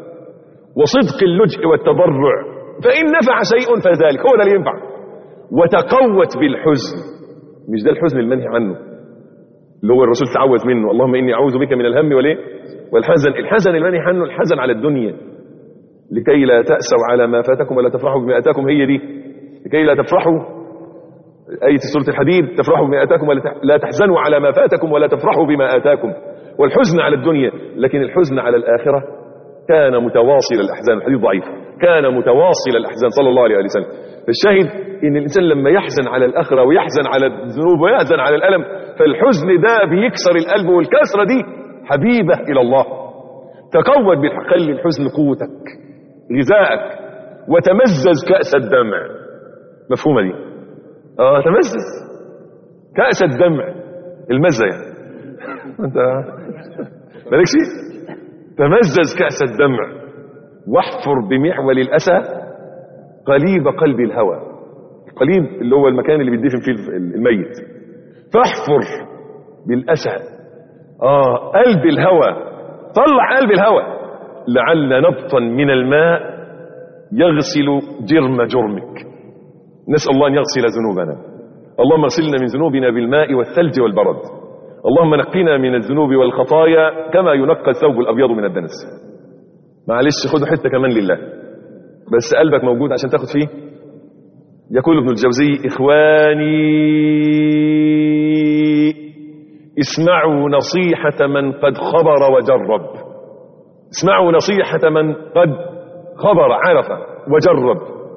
وصدق اللجء والتضرع فإن نفع شيء فذلك هو ده اللي ينفع وتقوت بالحزن مش ده الحزن المنهي عنه اللي هو الرسول تعوذ منه اللهم إني أعوذ بك من الهم وليه والحزن الحزن المنهي عنه الحزن على الدنيا لكي لا تأسوا على ما فاتكم ولا تفرحوا بما أتاكم هي دي لكي لا تفرحوا آية سورة الحديد تفرحوا بما أتاكم ولا لا تحزنوا على ما فاتكم ولا تفرحوا بما آتاكم والحزن على الدنيا لكن الحزن على الآخرة كان متواصل الأحزان الحديث ضعيف كان متواصل الأحزان صلى الله عليه وسلم فالشاهد ان الانسان لما يحزن على الاخره ويحزن على الذنوب ويحزن على الالم فالحزن ده بيكسر القلب والكسره دي حبيبه الى الله تقوت خلي الحزن قوتك غذائك وتمزز كاس الدمع مفهومه دي اه تمزز كاس الدمع المزه يعني انت مالكش تمزز كاس الدمع واحفر بمحول الاسى قليب قلب الهوى قليب اللي هو المكان اللي بيدفن فيه الميت فاحفر بالأسى آه قلب الهوى طلع قلب الهوى لعل نبطا من الماء يغسل جرم جرمك نسأل الله أن يغسل ذنوبنا اللهم اغسلنا من ذنوبنا بالماء والثلج والبرد اللهم نقنا من الذنوب والخطايا كما ينقى الثوب الابيض من الدنس معلش خد حته كمان لله بس قلبك موجود عشان تاخد فيه يقول ابن الجوزي اخواني اسمعوا نصيحة من قد خبر وجرب اسمعوا نصيحة من قد خبر عرف وجرب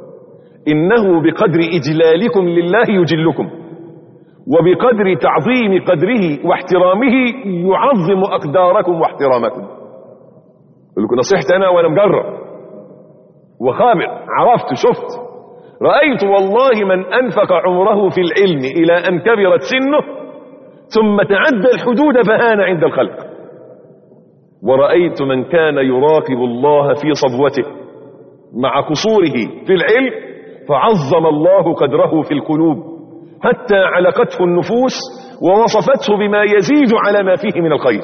إنه بقدر إجلالكم لله يجلكم وبقدر تعظيم قدره واحترامه يعظم أقداركم واحترامكم أقول لكم نصيحتي أنا وأنا مجرب وخابر عرفت شفت رأيت والله من أنفق عمره في العلم إلى أن كبرت سنه ثم تعدى الحدود فهان عند الخلق ورأيت من كان يراقب الله في صبوته مع قصوره في العلم فعظم الله قدره في القلوب حتى علقته النفوس ووصفته بما يزيد على ما فيه من الخير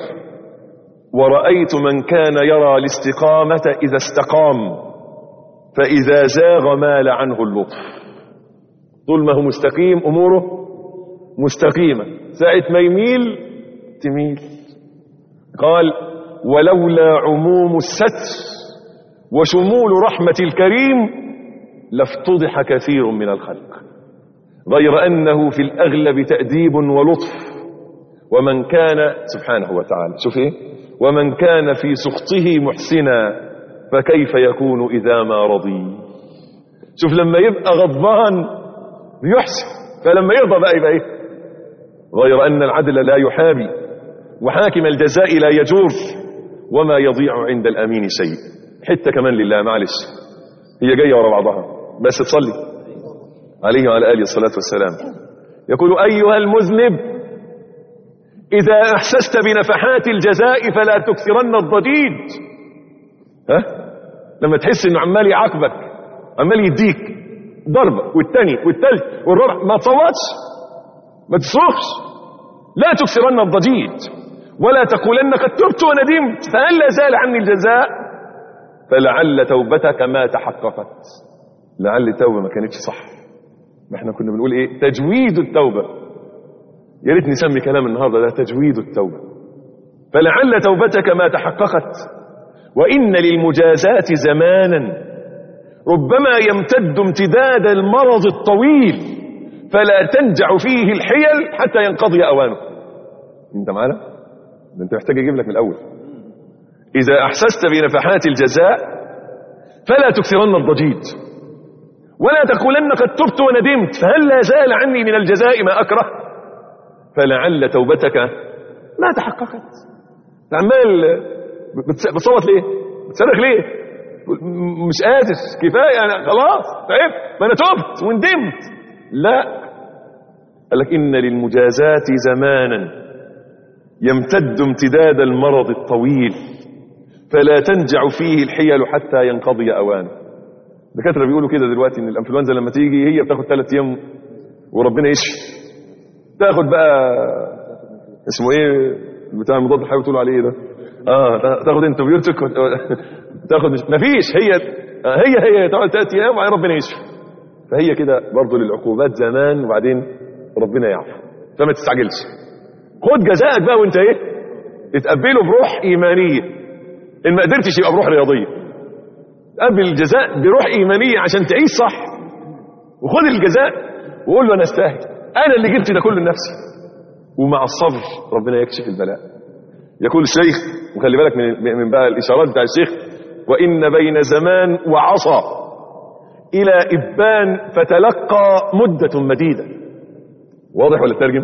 ورأيت من كان يرى الاستقامة إذا استقام فإذا زاغ مال عنه اللطف طول ما هو مستقيم أموره مستقيمة ساعة ما يميل تميل قال ولولا عموم الستر وشمول رحمة الكريم لافتضح كثير من الخلق غير أنه في الأغلب تأديب ولطف ومن كان سبحانه وتعالى شوف ايه ومن كان في سخطه محسنا فكيف يكون إذا ما رضي شوف لما يبقى غضبان يحسن فلما يرضى بقى يبقى ايه غير أن العدل لا يحابي وحاكم الجزاء لا يجور وما يضيع عند الأمين شيء حتة كمان لله معلش هي جاية ورا بعضها بس تصلي عليه وعلى آله الصلاة والسلام يقول أيها المذنب إذا أحسست بنفحات الجزاء فلا تكثرن الضجيج ها لما تحس انه عمال يعاقبك عمال يديك ضربة والتاني والتالت والرابع ما تصوتش ما تصرخش لا تكثرن الضجيج ولا تقولن قد تبت وندمت فهل لا زال عني الجزاء فلعل توبتك ما تحققت لعل التوبة ما كانتش صح ما احنا كنا بنقول ايه تجويد التوبة يا ريت نسمي كلام النهارده ده تجويد التوبة فلعل توبتك ما تحققت وإن للمجازات زمانا ربما يمتد امتداد المرض الطويل فلا تنجع فيه الحيل حتى ينقضي أوانه انت معنا ده انت محتاج اجيب لك من الأول إذا أحسست بنفحات الجزاء فلا تكثرن الضجيج ولا تقولن قد تبت وندمت فهل لا زال عني من الجزاء ما أكره فلعل توبتك ما تحققت عمال بتصوت ليه بتصرخ ليه مش قادر كفايه يعني خلاص تعبت ما انا تبت وندمت لا قال لك ان للمجازات زمانا يمتد امتداد المرض الطويل فلا تنجع فيه الحيل حتى ينقضي اوانه الدكاتره بيقولوا كده دلوقتي ان الانفلونزا لما تيجي هي بتاخد ثلاث ايام وربنا يشفي تاخد بقى اسمه ايه بتاع المضاد الحيوي بتقولوا عليه ايه ده اه تاخد انتبيوتك تاخد مش مفيش هي هي هي تقعد ثلاث ايام وبعدين ربنا يشفي فهي كده برضه للعقوبات زمان وبعدين ربنا يعفو فما تستعجلش خد جزائك بقى وانت ايه اتقبله بروح ايمانيه ان ما قدرتش يبقى بروح رياضيه قبل الجزاء بروح ايمانيه عشان تعيش صح وخد الجزاء وقول له انا استاهل انا اللي جبت ده كله لنفسي ومع الصبر ربنا يكشف البلاء يقول الشيخ وخلي بالك من من بقى الاشارات بتاع الشيخ وان بين زمان وعصا الى ابان فتلقى مده مديده واضح ولا ترجم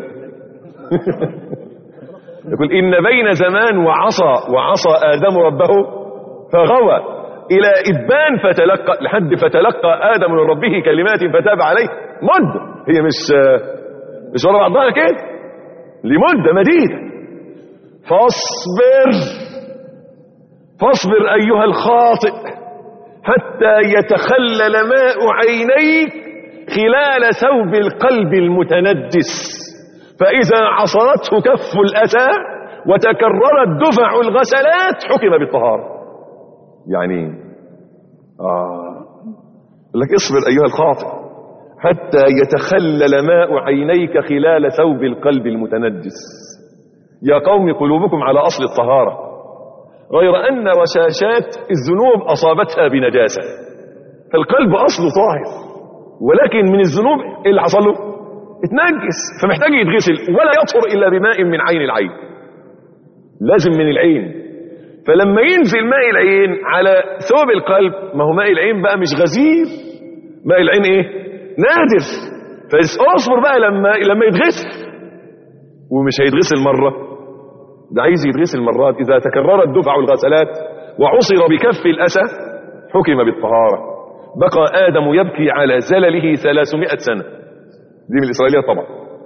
يقول ان بين زمان وعصى وعصى ادم ربه فغوى الى ابان فتلقى لحد فتلقى ادم من ربه كلمات فتاب عليه مده هي مش مش ورا بعضها كده لمده مديده فاصبر فاصبر ايها الخاطئ حتى يتخلل ماء عينيك خلال ثوب القلب المتندس فاذا عصرته كف الاسى وتكررت دفع الغسلات حكم بالطهاره يعني اه لك اصبر ايها الخاطئ حتى يتخلل ماء عينيك خلال ثوب القلب المتنجس يا قوم قلوبكم على أصل الطهارة غير أن رشاشات الذنوب أصابتها بنجاسة فالقلب أصله طاهر ولكن من الذنوب إيه اللي حصل له اتنجس فمحتاج يتغسل ولا يطهر إلا بماء من عين العين لازم من العين فلما ينزل ماء العين على ثوب القلب ما هو ماء العين بقى مش غزير ماء العين ايه نادر فاصبر بقى لما لما يتغسل ومش هيتغسل مره ده عايز يتغسل مرات اذا تكررت دفع الغسلات وعصر بكف الاسى حكم بالطهاره بقى ادم يبكي على زلله 300 سنه دي من الاسرائيليات طبعا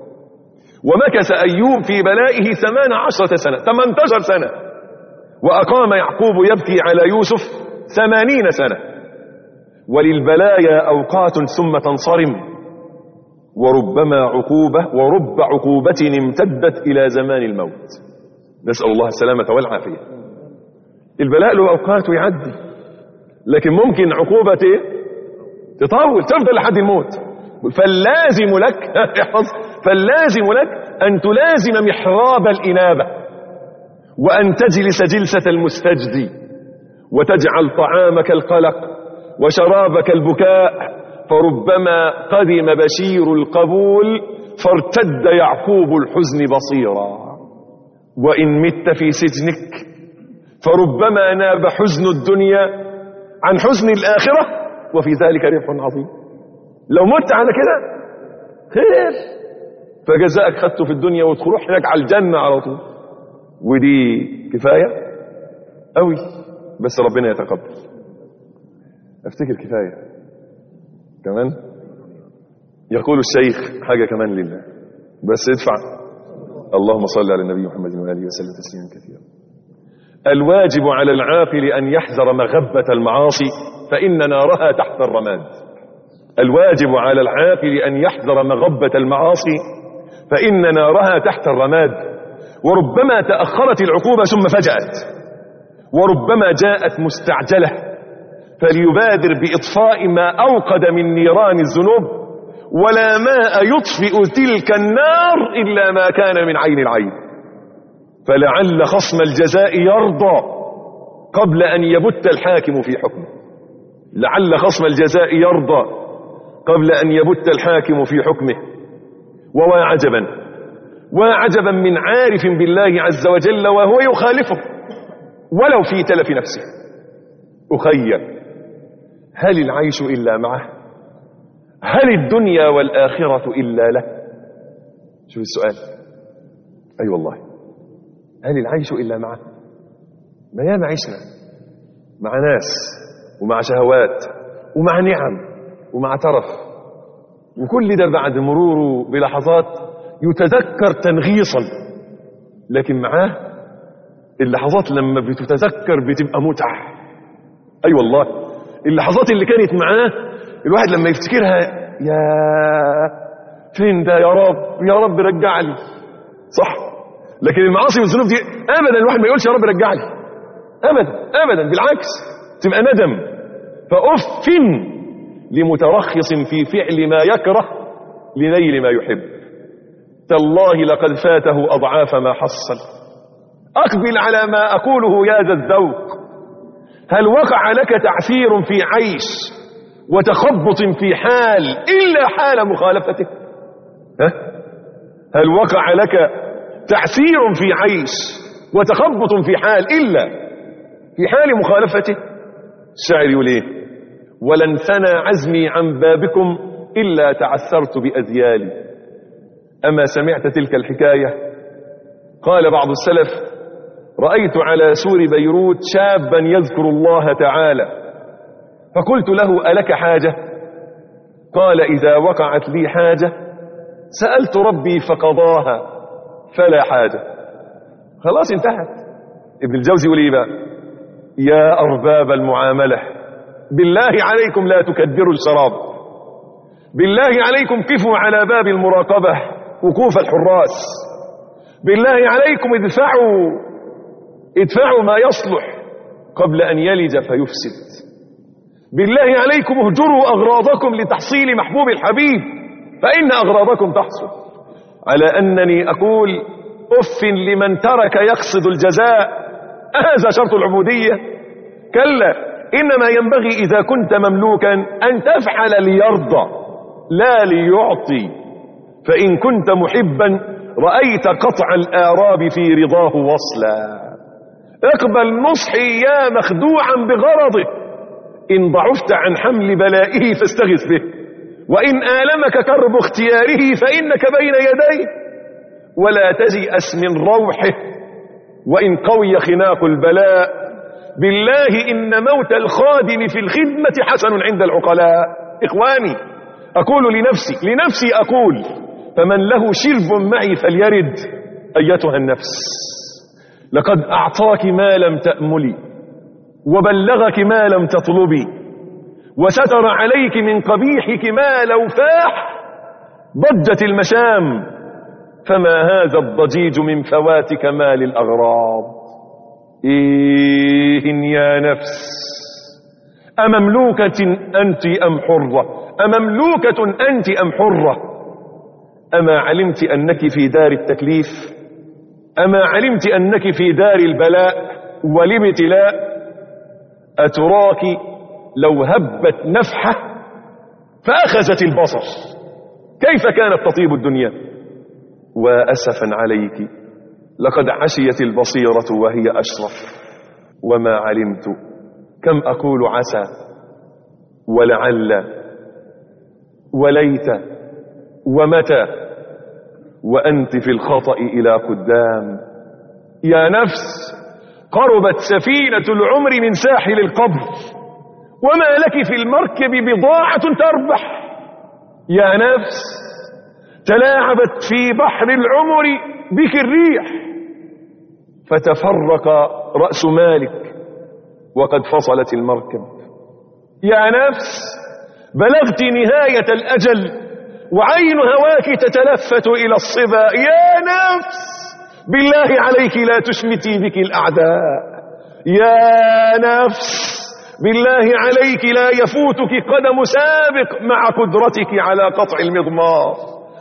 ومكث ايوب في بلائه 18 سنه 18 سنه وأقام يعقوب يبكي على يوسف ثمانين سنة وللبلايا أوقات ثم تنصرم وربما عقوبة ورب عقوبة امتدت إلى زمان الموت نسأل الله السلامة والعافية البلاء له أوقات ويعدي لكن ممكن عقوبة إيه؟ تطول تفضل لحد الموت فاللازم لك احفظ فاللازم لك أن تلازم محراب الإنابة وأن تجلس جلسة المستجدي وتجعل طعامك القلق وشرابك البكاء فربما قدم بشير القبول فارتد يعقوب الحزن بصيرا وإن مت في سجنك فربما ناب حزن الدنيا عن حزن الآخرة وفي ذلك ربح عظيم لو مت على كده خير فجزاءك خدته في الدنيا وتروح هناك على الجنة على طول ودي كفاية قوي بس ربنا يتقبل افتكر كفاية كمان يقول الشيخ حاجة كمان لله بس ادفع اللهم صل على النبي محمد وآله وسلم تسليما كثيرا الواجب على العاقل أن يحذر مغبة المعاصي فإن نارها تحت الرماد الواجب على العاقل أن يحذر مغبة المعاصي فإن نارها تحت الرماد وربما تأخرت العقوبة ثم فجأت وربما جاءت مستعجلة فليبادر بإطفاء ما أوقد من نيران الذنوب ولا ماء يطفئ تلك النار إلا ما كان من عين العين فلعل خصم الجزاء يرضى قبل أن يبت الحاكم في حكمه لعل خصم الجزاء يرضى قبل أن يبت الحاكم في حكمه وواعجبا وعجبا من عارف بالله عز وجل وهو يخالفه ولو في تلف نفسه أخير هل العيش إلا معه هل الدنيا والآخرة إلا له شوف السؤال أي أيوة والله هل العيش إلا معه ما ياما عشنا مع ناس ومع شهوات ومع نعم ومع ترف وكل ده بعد مروره بلحظات يتذكر تنغيصا لكن معاه اللحظات لما بتتذكر بتبقى متعة أي أيوة والله اللحظات اللي كانت معاه الواحد لما يفتكرها يا فين ده يا رب يا رب رجع لي صح لكن المعاصي والذنوب دي ابدا الواحد ما يقولش يا رب رجع لي ابدا ابدا بالعكس تبقى ندم فاف لمترخص في فعل ما يكره لنيل ما يحب تالله لقد فاته اضعاف ما حصل اقبل على ما اقوله يا ذا الذوق هل وقع لك تعثير في عيش وتخبط في حال إلا حال مخالفته ها؟ هل وقع لك تعثير في عيش وتخبط في حال إلا في حال مخالفته الشاعر يقول ايه ولن ثنى عزمي عن بابكم إلا تعثرت بأذيالي أما سمعت تلك الحكاية قال بعض السلف رأيت على سور بيروت شابا يذكر الله تعالى فقلت له ألك حاجة قال إذا وقعت لي حاجة سألت ربي فقضاها فلا حاجة خلاص انتهت ابن الجوزي يقول ايه بقى يا أرباب المعاملة بالله عليكم لا تكدروا الشراب بالله عليكم قفوا على باب المراقبة وقوف الحراس بالله عليكم ادفعوا ادفعوا ما يصلح قبل أن يلج فيفسد بالله عليكم اهجروا أغراضكم لتحصيل محبوب الحبيب فإن أغراضكم تحصل على أنني أقول أف لمن ترك يقصد الجزاء هذا شرط العبودية كلا إنما ينبغي إذا كنت مملوكا أن تفعل ليرضى لا ليعطي فإن كنت محبا رأيت قطع الآراب في رضاه وصلا اقبل نصحي يا مخدوعا بغرضه إن ضعفت عن حمل بلائه فاستغث به وإن آلمك كرب اختياره فإنك بين يديه ولا تيأس من روحه وإن قوي خناق البلاء بالله إن موت الخادم في الخدمة حسن عند العقلاء إخواني أقول لنفسي لنفسي أقول فمن له شرب معي فليرد أيتها النفس لقد أعطاك ما لم تأملي وبلغك ما لم تطلبي وستر عليك من قبيحك ما لو فاح ضجت المشام فما هذا الضجيج من فوات كمال الأغراض إيه يا نفس أمملوكة أنت أم حرة أمملوكة أنت أم حرة أما علمت أنك في دار التكليف أما علمت أنك في دار البلاء والابتلاء أتراك لو هبت نفحة فأخذت البصر كيف كانت تطيب الدنيا وأسفا عليك لقد عشيت البصيرة وهي أشرف وما علمت كم أقول عسى ولعل وليت ومتى وأنت في الخطأ إلى قدام يا نفس قربت سفينة العمر من ساحل القبر وما لك في المركب بضاعة تربح يا نفس تلاعبت في بحر العمر بك الريح فتفرق رأس مالك وقد فصلت المركب يا نفس بلغت نهاية الأجل وعين هواك تتلفت إلى الصبا يا نفس بالله عليك لا تشمتي بك الأعداء يا نفس بالله عليك لا يفوتك قدم سابق مع قدرتك على قطع المضمار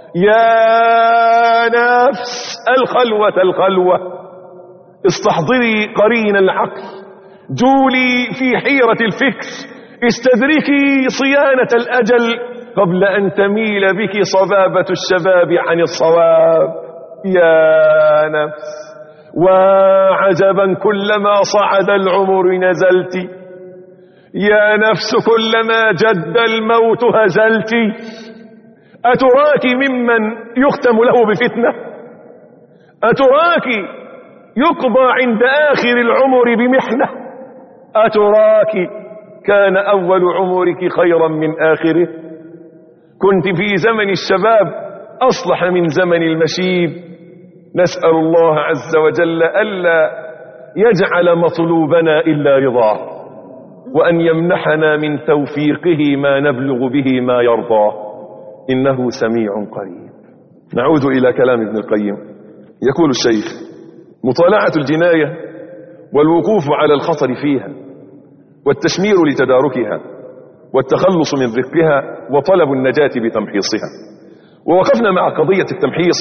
يا نفس الخلوة الخلوة استحضري قرين العقل جولي في حيرة الفكر استدركي صيانة الأجل قبل أن تميل بك صبابة الشباب عن الصواب يا نفس وعجبا كلما صعد العمر نزلت يا نفس كلما جد الموت هزلت أتراك ممن يختم له بفتنة أتراك يقضى عند آخر العمر بمحنة أتراك كان أول عمرك خيرا من آخره كنت في زمن الشباب أصلح من زمن المشيب نسأل الله عز وجل ألا يجعل مطلوبنا إلا رضاه وأن يمنحنا من توفيقه ما نبلغ به ما يرضاه إنه سميع قريب نعود إلى كلام ابن القيم يقول الشيخ مطالعة الجناية والوقوف على الخطر فيها والتشمير لتداركها والتخلص من رقها وطلب النجاة بتمحيصها ووقفنا مع قضية التمحيص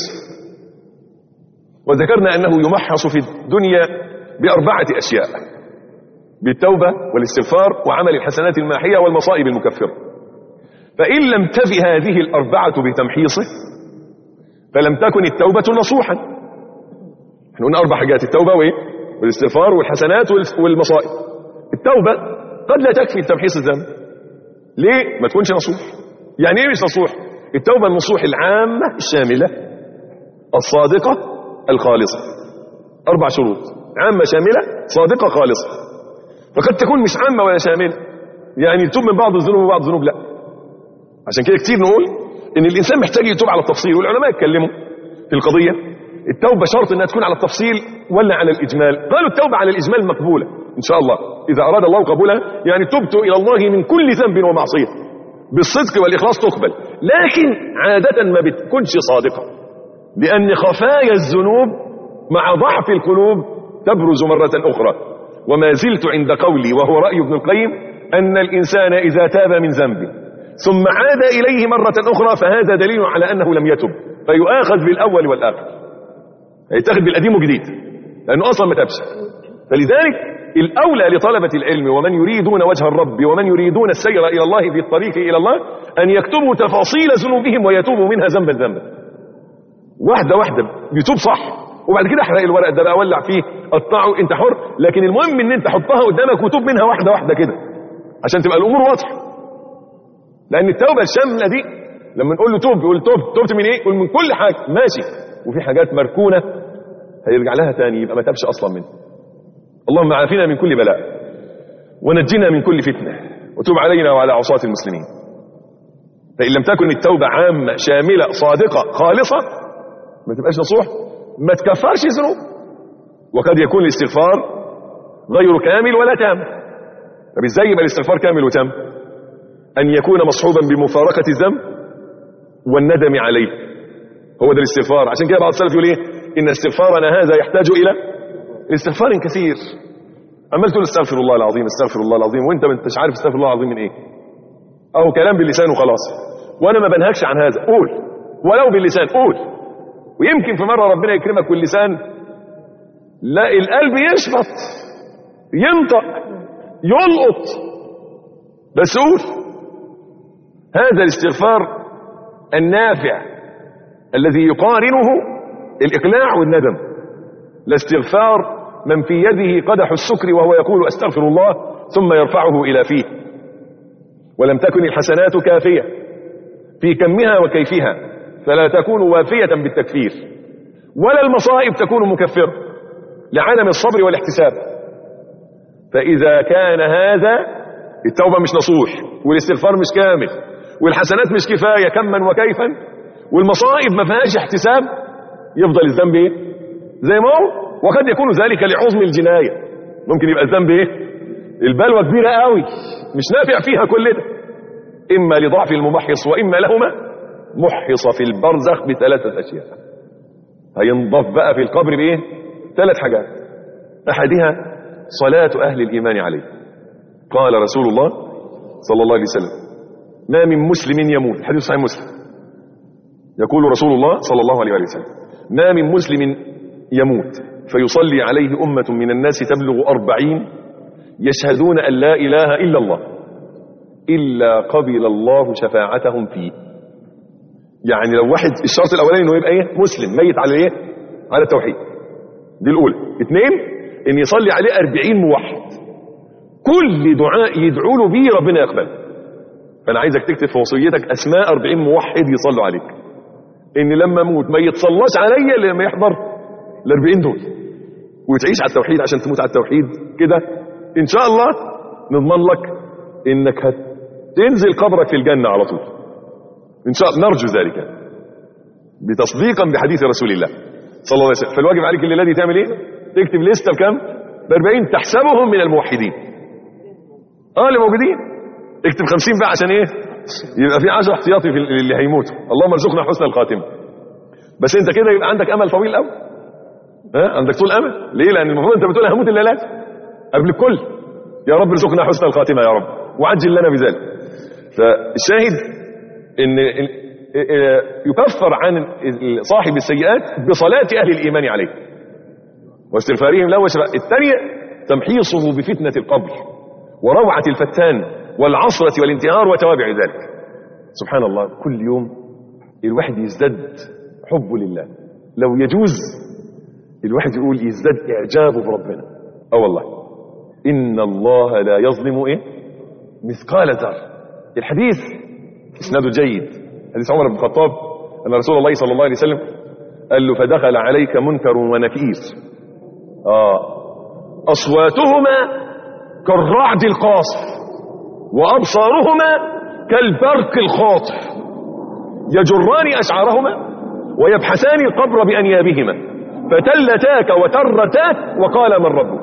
وذكرنا أنه يمحص في الدنيا بأربعة أشياء بالتوبة والاستغفار وعمل الحسنات الماحية والمصائب المكفرة فإن لم تف هذه الأربعة بتمحيصه فلم تكن التوبة نصوحا احنا قلنا أربع حاجات التوبة وإيه؟ والاستغفار والحسنات والمصائب التوبة قد لا تكفي لتمحيص الذنب ليه؟ ما تكونش نصوح يعني ايه مش نصوح؟ التوبة النصوح العامة الشاملة الصادقة الخالصة أربع شروط عامة شاملة صادقة خالصة فقد تكون مش عامة ولا شاملة يعني تتوب من بعض الذنوب وبعض الذنوب لا عشان كده كتير نقول ان الانسان محتاج يتوب على التفصيل والعلماء اتكلموا في القضية التوبة شرط انها تكون على التفصيل ولا على الاجمال قالوا التوبة على الاجمال مقبولة ان شاء الله اذا اراد الله قبولها يعني تبت الى الله من كل ذنب ومعصية بالصدق والاخلاص تقبل لكن عادة ما بتكونش صادقة لان خفايا الذنوب مع ضعف القلوب تبرز مرة اخرى وما زلت عند قولي وهو رأي ابن القيم أن الإنسان إذا تاب من ذنبه ثم عاد إليه مرة أخرى فهذا دليل على أنه لم يتب فيؤاخذ بالأول والآخر هيتاخد بالقديم وجديد لانه اصلا ما تابش فلذلك الاولى لطلبه العلم ومن يريدون وجه الرب ومن يريدون السير الى الله في الطريق الى الله ان يكتبوا تفاصيل ذنوبهم ويتوبوا منها ذنبا ذنبا واحده واحده يتوب صح وبعد كده احرق الورق ده بقى ولع فيه قطعه انت حر لكن المهم ان انت حطها قدامك وتوب منها واحده واحده كده عشان تبقى الامور واضحه لان التوبه الشامله دي لما نقول له توب يقول توب توبت من ايه يقول من كل حاجه ماشي وفي حاجات مركونه هيرجع لها تاني يبقى ما تابش اصلا منها اللهم عافنا من كل بلاء ونجنا من كل فتنه وتوب علينا وعلى عصاة المسلمين فان لم تكن التوبه عامه شامله صادقه خالصه ما تبقاش نصوح ما تكفرش ذنوب وقد يكون الاستغفار غير كامل ولا تام طب ازاي يبقى الاستغفار كامل وتام ان يكون مصحوبا بمفارقه الذنب والندم عليه هو ده الاستغفار عشان كده بعض السلف يقول ايه ان استغفارنا هذا يحتاج الى استغفار كثير عمال تقول استغفر الله العظيم استغفر الله العظيم وانت ما انتش عارف استغفر الله العظيم من ايه او كلام باللسان وخلاص وانا ما بنهكش عن هذا قول ولو باللسان قول ويمكن في مره ربنا يكرمك واللسان لا القلب يشبط ينطق يلقط بس قول هذا الاستغفار النافع الذي يقارنه الاقلاع والندم لا استغفار من في يده قدح السكر وهو يقول استغفر الله ثم يرفعه الى فيه ولم تكن الحسنات كافيه في كمها وكيفها فلا تكون وافيه بالتكفير ولا المصائب تكون مكفره لعدم الصبر والاحتساب فاذا كان هذا التوبه مش نصوح والاستغفار مش كامل والحسنات مش كفايه كما وكيفا والمصائب ما فيهاش احتساب يفضل الذنب ايه زي ما هو وقد يكون ذلك لعظم الجنايه ممكن يبقى الذنب ايه البلوى كبيره قوي مش نافع فيها كل ده اما لضعف الممحص واما لهما محص في البرزخ بثلاثه اشياء هينضاف بقى في القبر بايه ثلاث حاجات احدها صلاه اهل الايمان عليه قال رسول الله صلى الله عليه وسلم ما من مسلم يموت حديث صحيح مسلم يقول رسول الله صلى الله عليه وسلم ما من مسلم يموت فيصلي عليه أمة من الناس تبلغ أربعين يشهدون أن لا إله إلا الله إلا قبل الله شفاعتهم فيه يعني لو واحد الشرط الأولاني إنه يبقى إيه مسلم ميت على إيه على التوحيد دي الأولى اثنين إن يصلي عليه أربعين موحد كل دعاء يدعو له بيه ربنا يقبله فأنا عايزك تكتب في وصيتك أسماء أربعين موحد يصلوا عليك إن لما أموت ما يتصلاش عليا إلا لما يحضر الأربعين دول وتعيش على التوحيد عشان تموت على التوحيد كده إن شاء الله نضمن لك إنك هتنزل قبرك في الجنة على طول إن شاء الله نرجو ذلك بتصديقا بحديث رسول الله صلى الله عليه وسلم فالواجب عليك الليلة دي تعمل إيه تكتب لستة بكام ب 40 تحسبهم من الموحدين اه اللي موجودين اكتب 50 بقى عشان ايه يبقى في 10 احتياطي في اللي هيموتوا اللهم ارزقنا حسن الخاتمه بس انت كده يبقى عندك امل طويل قوي ها عندك طول امل ليه لان المفروض انت بتقول هموت الليلات قبل الكل يا رب ارزقنا حسن الخاتمه يا رب وعجل لنا بذلك فالشاهد ان يكفر عن صاحب السيئات بصلاة أهل الإيمان عليه واستغفارهم له الثانية تمحيصه بفتنة القبر وروعة الفتان والعصرة والانتهار وتوابع ذلك سبحان الله كل يوم الواحد يزداد حبه لله لو يجوز الواحد يقول يزداد إعجابه بربنا اه والله إن الله لا يظلم إيه مثقال ذر الحديث إسناده جيد حديث عمر بن الخطاب أن رسول الله صلى الله عليه وسلم قال له فدخل عليك منكر ونكير آه أصواتهما كالرعد القاصف وأبصارهما كالبرق الخاطف يجران أشعارهما ويبحثان القبر بأنيابهما فتلتاك وترتاك وقال من ربك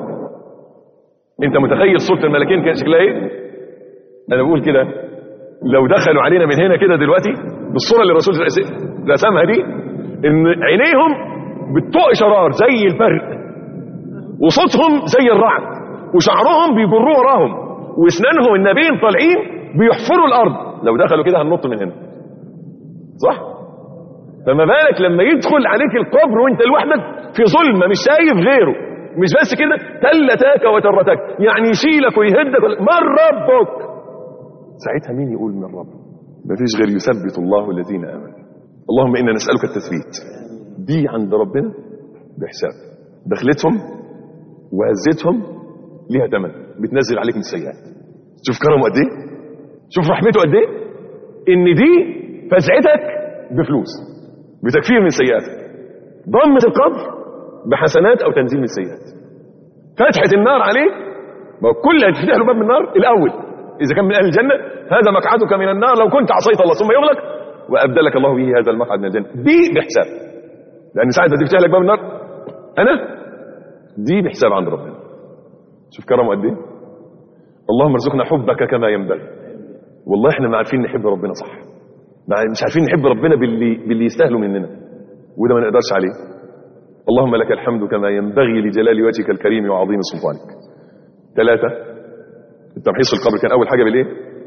انت متخيل صورة الملكين كان شكلها ايه انا بقول كده لو دخلوا علينا من هنا كده دلوقتي بالصورة اللي الرسول رسمها دي ان عينيهم بتطق شرار زي البرق وصوتهم زي الرعد وشعرهم بيجروه وراهم واسنانهم النبين طالعين بيحفروا الارض لو دخلوا كده هننط من هنا صح فما بالك لما يدخل عليك القبر وانت لوحدك في ظلمه مش شايف غيره مش بس كده تلتاك وترتك يعني يشيلك ويهدك من ربك ساعتها مين يقول من رب مفيش غير يثبت الله الذين امنوا اللهم انا نسالك التثبيت دي عند ربنا بحساب دخلتهم وهزتهم ليها ثمن بتنزل عليك من السيئات شوف كرمه قد ايه شوف رحمته قد ايه ان دي فزعتك بفلوس بتكفير من سيئاتك ضمة القبر بحسنات او تنزيل من السيئات فتحة النار عليه ما هو كل هتفتح له باب من النار الاول اذا كان من اهل الجنة هذا مقعدك من النار لو كنت عصيت الله ثم يغلق وابدلك الله به هذا المقعد من الجنة دي بحساب لان ساعة تفتح لك باب النار انا دي بحساب عند ربنا شوف كرمه قد ايه اللهم ارزقنا حبك كما ينبغي والله احنا ما عارفين نحب ربنا صح مش عارفين نحب ربنا باللي باللي يستاهله مننا وده ما نقدرش عليه اللهم لك الحمد كما ينبغي لجلال وجهك الكريم وعظيم سلطانك ثلاثة التمحيص في القبر كان أول حاجة بالإيه؟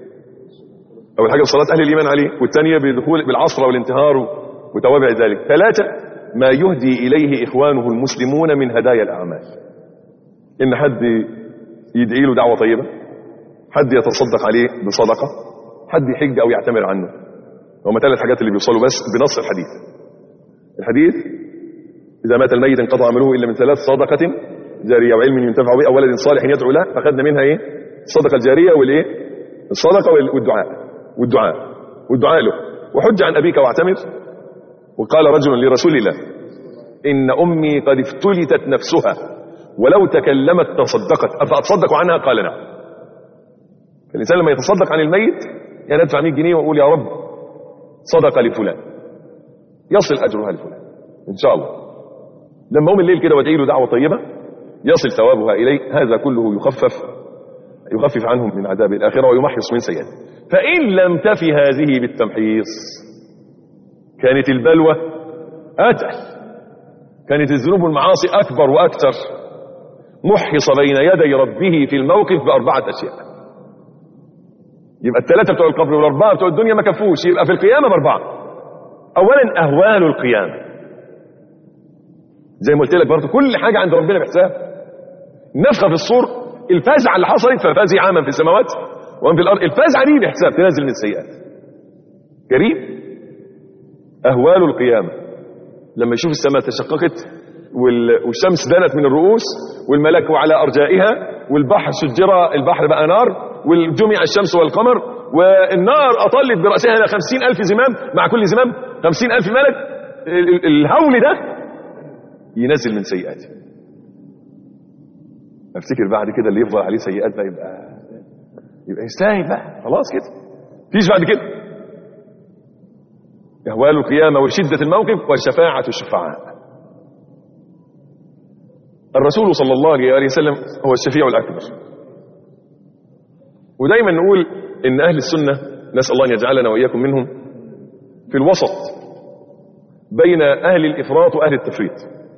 أول حاجة بصلاة أهل الإيمان عليه والثانية بدخول بالعصر والانتهار وتوابع ذلك ثلاثة ما يهدي إليه إخوانه المسلمون من هدايا الأعمال إن حد يدعي له دعوة طيبة حد يتصدق عليه بصدقة حد يحج أو يعتمر عنه هما ثلاث حاجات اللي بيوصلوا بس بنص الحديث الحديث إذا مات الميت انقطع عمله إلا من ثلاث صدقة جارية وعلم ينتفع به أو ولد صالح يدعو له فأخذنا منها إيه الصدقة الجارية والإيه الصدقة والدعاء والدعاء والدعاء له وحج عن أبيك واعتمر وقال رجل لرسول الله إن أمي قد افتلتت نفسها ولو تكلمت تصدقت أفأتصدق عنها قال نعم الإنسان لما يتصدق عن الميت يعني أدفع 100 جنيه وأقول يا رب صدقة لفلان يصل أجرها لفلان إن شاء الله لما أقوم الليل كده وادعي له دعوة طيبة يصل ثوابها إليه هذا كله يخفف يخفف عنهم من عذاب الآخرة ويمحص من سيئاته فإن لم تفي هذه بالتمحيص كانت البلوى أتقل كانت الذنوب والمعاصي أكبر وأكثر محص بين يدي ربه في الموقف بأربعة أشياء يبقى الثلاثة بتوع القبر والأربعة بتوع الدنيا ما كفوش يبقى في القيامة بأربعة أولا أهوال القيامة زي ما قلت لك برضه كل حاجة عند ربنا بحساب النفخة في الصور الفزعة اللي حصلت ففزع عاما في السماوات ومن في الأرض الفزعة دي بحساب تنزل من السيئات كريم أهوال القيامة لما يشوف السماء تشققت والشمس دنت من الرؤوس والملك على أرجائها والبحر سجر البحر بقى نار والجمع الشمس والقمر والنار أطلت برأسها إلى خمسين ألف زمام مع كل زمام خمسين ألف ملك الهول ده ينزل من سيئاته افتكر بعد كده اللي يفضل عليه سيئات بقى يبقى يبقى يستاهل بقى خلاص كده فيش بعد كده اهوال القيامه وشده الموقف والشفاعه الشفعاء الرسول صلى الله عليه وسلم هو الشفيع الاكبر ودايما نقول ان اهل السنه نسال الله ان يجعلنا واياكم منهم في الوسط بين اهل الافراط واهل التفريط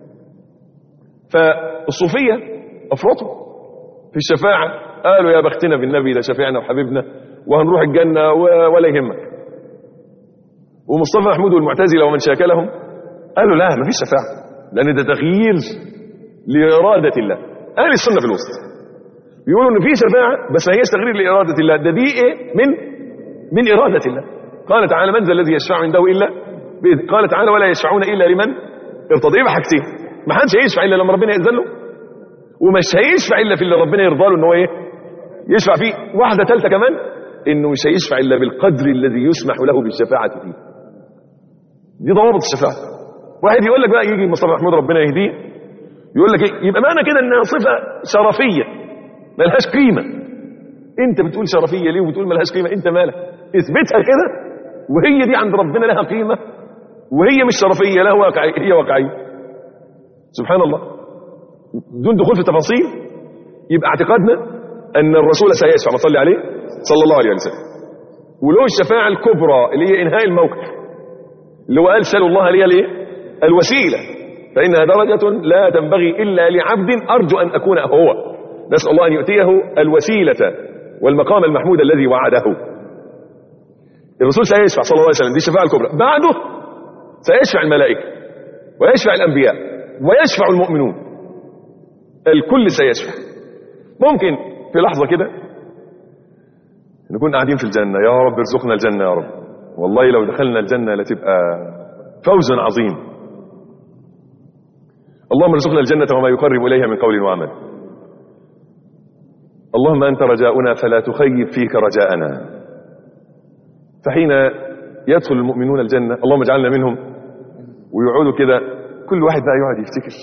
فالصوفيه افرطوا في الشفاعه قالوا يا بختنا بالنبي ده شفيعنا وحبيبنا وهنروح الجنه ولا يهمك ومصطفى محمود والمعتزله ومن شاكلهم قالوا لا ما فيش شفاعه لان ده تغيير لاراده الله اهل السنه في الوسط بيقولوا ان في شفاعه بس ما هيش تغيير لاراده الله ده دي ايه من من اراده الله قال تعالى من ذا الذي يشفع عنده الا بإذن قال تعالى ولا يشفعون الا لمن ارتضي بحاجتين ما حدش هيشفع الا لما ربنا ياذن له ومش هيشفع الا في اللي ربنا يرضى له ان هو ايه يشفع فيه واحده ثالثه كمان انه مش هيشفع الا بالقدر الذي يسمح له بالشفاعه فيه دي ضوابط الشفاعه واحد يقول لك بقى يجي مصطفى محمود ربنا يهديه يقول لك ايه يبقى معنى كده انها صفه شرفيه ملهاش قيمه انت بتقول شرفيه ليه وبتقول ملهاش قيمه انت مالك اثبتها كده وهي دي عند ربنا لها قيمه وهي مش شرفيه لا واقعيه هي واقعيه سبحان الله دون دخول في التفاصيل يبقى اعتقادنا ان الرسول سيشفع ما صلي عليه صلى الله عليه وسلم وله الشفاعه الكبرى اللي هي انهاء الموقف اللي هو قال سالوا الله لي الايه الوسيله فانها درجه لا تنبغي الا لعبد ارجو ان اكون هو نسال الله ان يؤتيه الوسيله والمقام المحمود الذي وعده الرسول سيشفع صلى الله عليه وسلم دي الشفاعه الكبرى بعده سيشفع الملائكة ويشفع الأنبياء ويشفع المؤمنون الكل سيشفع ممكن في لحظة كده نكون قاعدين في الجنة يا رب ارزقنا الجنة يا رب والله لو دخلنا الجنة لتبقى فوز عظيم اللهم ارزقنا الجنة وما يقرب إليها من قول وعمل اللهم أنت رجاؤنا فلا تخيب فيك رجاءنا فحين يدخل المؤمنون الجنة اللهم اجعلنا منهم ويقعدوا كده كل واحد بقى يقعد يفتكر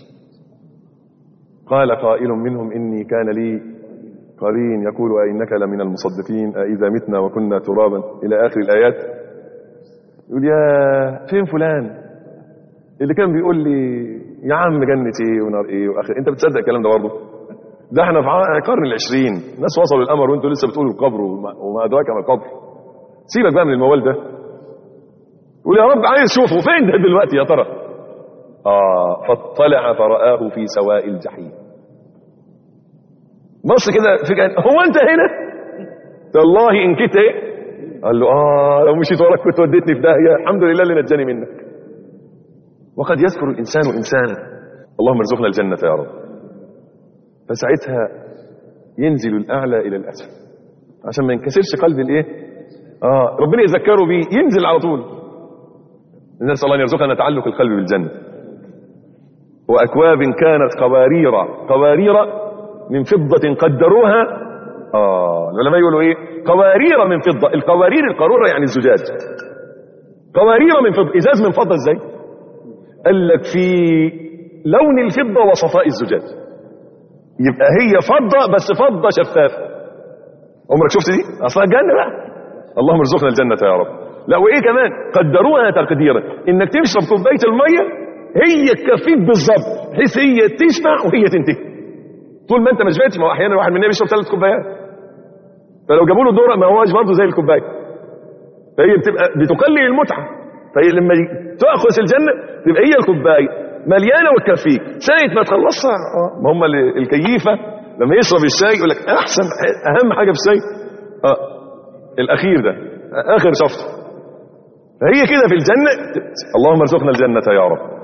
قال قائل منهم إني كان لي قرين يقول أئنك لمن المصدقين أئذا متنا وكنا ترابا إلى آخر الآيات يقول يا فين فلان اللي كان بيقول لي يا عم جنة ايه ونار ايه واخر انت بتصدق الكلام ده برضه ده احنا في القرن العشرين ناس وصلوا الامر وانتوا لسه بتقولوا القبر وما, وما ادراك ما القبر سيبك بقى من الموال ده يقول يا رب عايز اشوفه فين ده دلوقتي يا ترى اه فاطلع فرآه في سواء الجحيم بص كده في كان هو انت هنا والله ان كنت ايه قال له اه لو مشيت وراك كنت وديتني في داهيه الحمد لله اللي نجاني منك وقد يذكر الانسان انسانا اللهم ارزقنا الجنه يا رب فساعتها ينزل الاعلى الى الاسفل عشان ما ينكسرش قلب الايه اه ربنا يذكره بيه ينزل على طول نسال الله ان يرزقنا تعلق القلب بالجنه واكواب كانت قوارير قوارير من فضه قدروها اه العلماء يقولوا ايه قوارير من فضه القوارير القاروره يعني الزجاج قوارير من فضه ازاز من فضه ازاي قال لك في لون الفضه وصفاء الزجاج يبقى هي فضه بس فضه شفافه عمرك شفت دي اصلا الجنه بقى اللهم ارزقنا الجنه يا رب لا وايه كمان قدروها تقديرا انك تشرب كوبايه الميه هي تكفيك بالظبط بحيث هي تشبع وهي تنتهي طول ما انت ما شبعتش ما هو احيانا واحد مننا بيشرب ثلاث كوبايات فلو جابوا له دوره ما هوش برضه زي الكوبايه فهي بتبقى بتقلل المتعه فهي لما تاخذ الجنه تبقى هي الكوبايه مليانه وتكفيك ساعه ما تخلصها ما هم الكيفه لما يشرب الشاي يقول لك احسن اهم حاجه في الشاي اه الاخير ده اخر شفط فهي كده في الجنه اللهم ارزقنا الجنه يا رب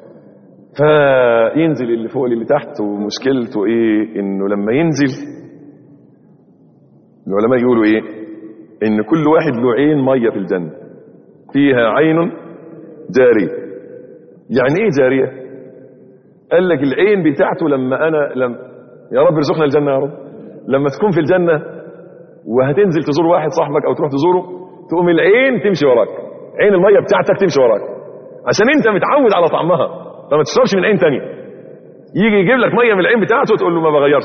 فينزل اللي فوق اللي تحت ومشكلته ايه انه لما ينزل العلماء يقولوا ايه ان كل واحد له عين ميه في الجنه فيها عين جاريه يعني ايه جاريه قال لك العين بتاعته لما انا لم يا رب ارزقنا الجنه يا رب لما تكون في الجنه وهتنزل تزور واحد صاحبك او تروح تزوره تقوم العين تمشي وراك عين الميه بتاعتك تمشي وراك عشان انت متعود على طعمها فما تشربش من عين تانية يجي يجيب لك ميه من العين بتاعته تقول له ما بغيرش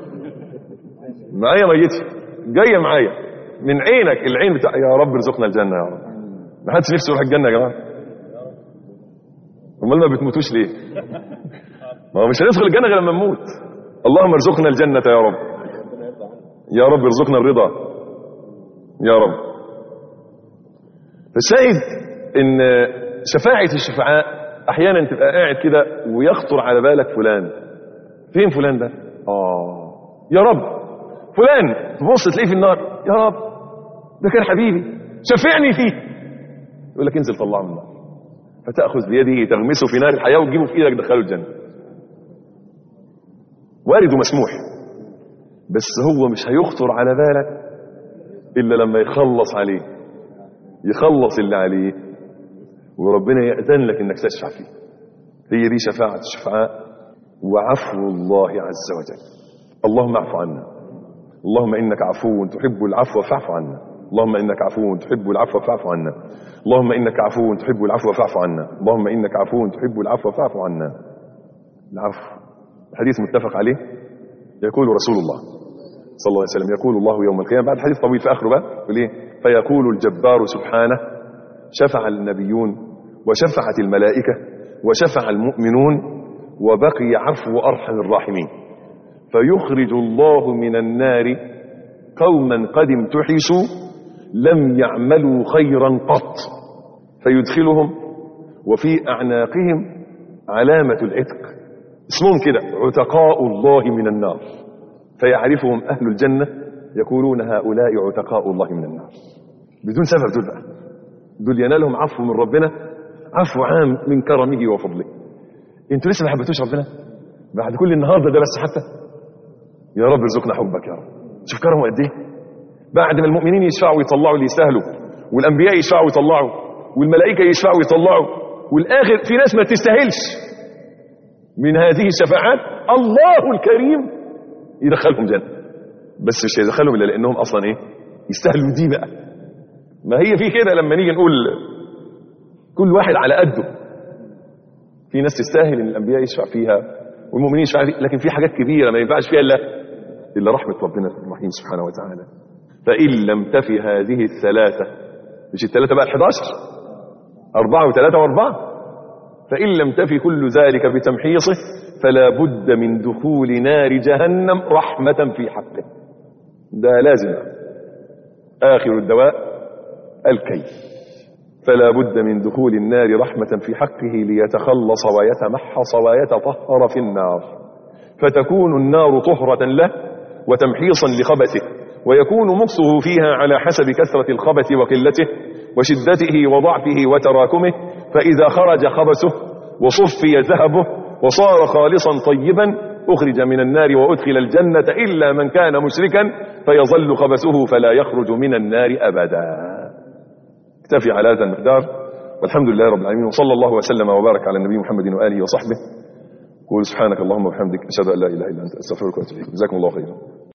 معايا ميتي جايه معايا من عينك العين بتاع يا رب ارزقنا الجنه يا رب ما حدش نفسه يروح الجنه يا جماعه امال ما بتموتوش ليه ما هو مش هندخل الجنه غير لما نموت اللهم ارزقنا الجنه يا رب يا رب ارزقنا الرضا يا رب فالشاهد ان شفاعه الشفعاء احيانا تبقى قاعد كده ويخطر على بالك فلان فين فلان ده اه يا رب فلان تبص تلاقيه في النار يا رب ده كان حبيبي شفعني فيه يقول لك انزل طلعه من النار فتاخذ بيده تغمسه في نار الحياه وتجيبه في ايدك تدخله الجنه وارد ومسموح بس هو مش هيخطر على بالك الا لما يخلص عليه يخلص اللي عليه وربنا يأذن لك انك تشفع فيه هي دي شفاعة الشفعاء وعفو الله عز وجل اللهم اعف عنا اللهم انك عفو تحب العفو فاعف عنا اللهم انك عفو تحب العفو فاعف عنا اللهم انك عفو تحب العفو فاعف عنا اللهم انك عفو تحب العفو فاعف عنا العفو الحديث متفق عليه يقول رسول الله صلى الله عليه وسلم يقول الله يوم القيامة بعد حديث طويل في آخره بقى يقول ايه فيقول الجبار سبحانه شفع النبيون وشفعت الملائكة وشفع المؤمنون وبقي عفو أرحم الراحمين فيخرج الله من النار قوما قد امتحسوا لم يعملوا خيرا قط فيدخلهم وفي أعناقهم علامة العتق اسمهم كده عتقاء الله من النار فيعرفهم أهل الجنة يقولون هؤلاء عتقاء الله من النار بدون سبب دول بقى دول ينالهم عفو من ربنا عفو عام من كرمه وفضله انتوا لسه ما حبيتوش ربنا بعد كل النهارده ده بس حتى يا رب ارزقنا حبك يا رب شوف كرمه قد ايه بعد ما المؤمنين يشفعوا ويطلعوا اللي يستاهلوا والانبياء يشفعوا ويطلعوا والملائكه يشفعوا ويطلعوا والاخر في ناس ما تستاهلش من هذه الشفاعات الله الكريم يدخلهم جنه بس مش هيدخلهم الا لانهم اصلا ايه يستاهلوا دي بقى ما هي في كده لما نيجي نقول كل واحد على قده في ناس تستاهل ان الانبياء يشفع فيها والمؤمنين يشفع فيها لكن في حاجات كبيره ما ينفعش فيها الا الا رحمه ربنا الرحيم سبحانه وتعالى فان لم تفي هذه الثلاثه مش الثلاثه بقى ال11 أربعة وثلاثة وأربعة فإن لم تفي كل ذلك بتمحيصه فلا بد من دخول نار جهنم رحمة في حقه ده لازم آخر الدواء الكي فلا بد من دخول النار رحمة في حقه ليتخلص ويتمحص ويتطهر في النار فتكون النار طهرة له وتمحيصا لخبثه ويكون مكسه فيها على حسب كثرة الخبث وقلته وشدته وضعفه وتراكمه فإذا خرج خبثه وصفي ذهبه وصار خالصا طيبا أخرج من النار وأدخل الجنة إلا من كان مشركا فيظل خبثه فلا يخرج من النار أبدا اكتفي على هذا المقدار والحمد لله رب العالمين وصلى الله وسلم وبارك على النبي محمد وآله وصحبه قول سبحانك اللهم وبحمدك أشهد أن لا إله إلا أنت أستغفرك وأتوب إليك جزاكم الله خيرا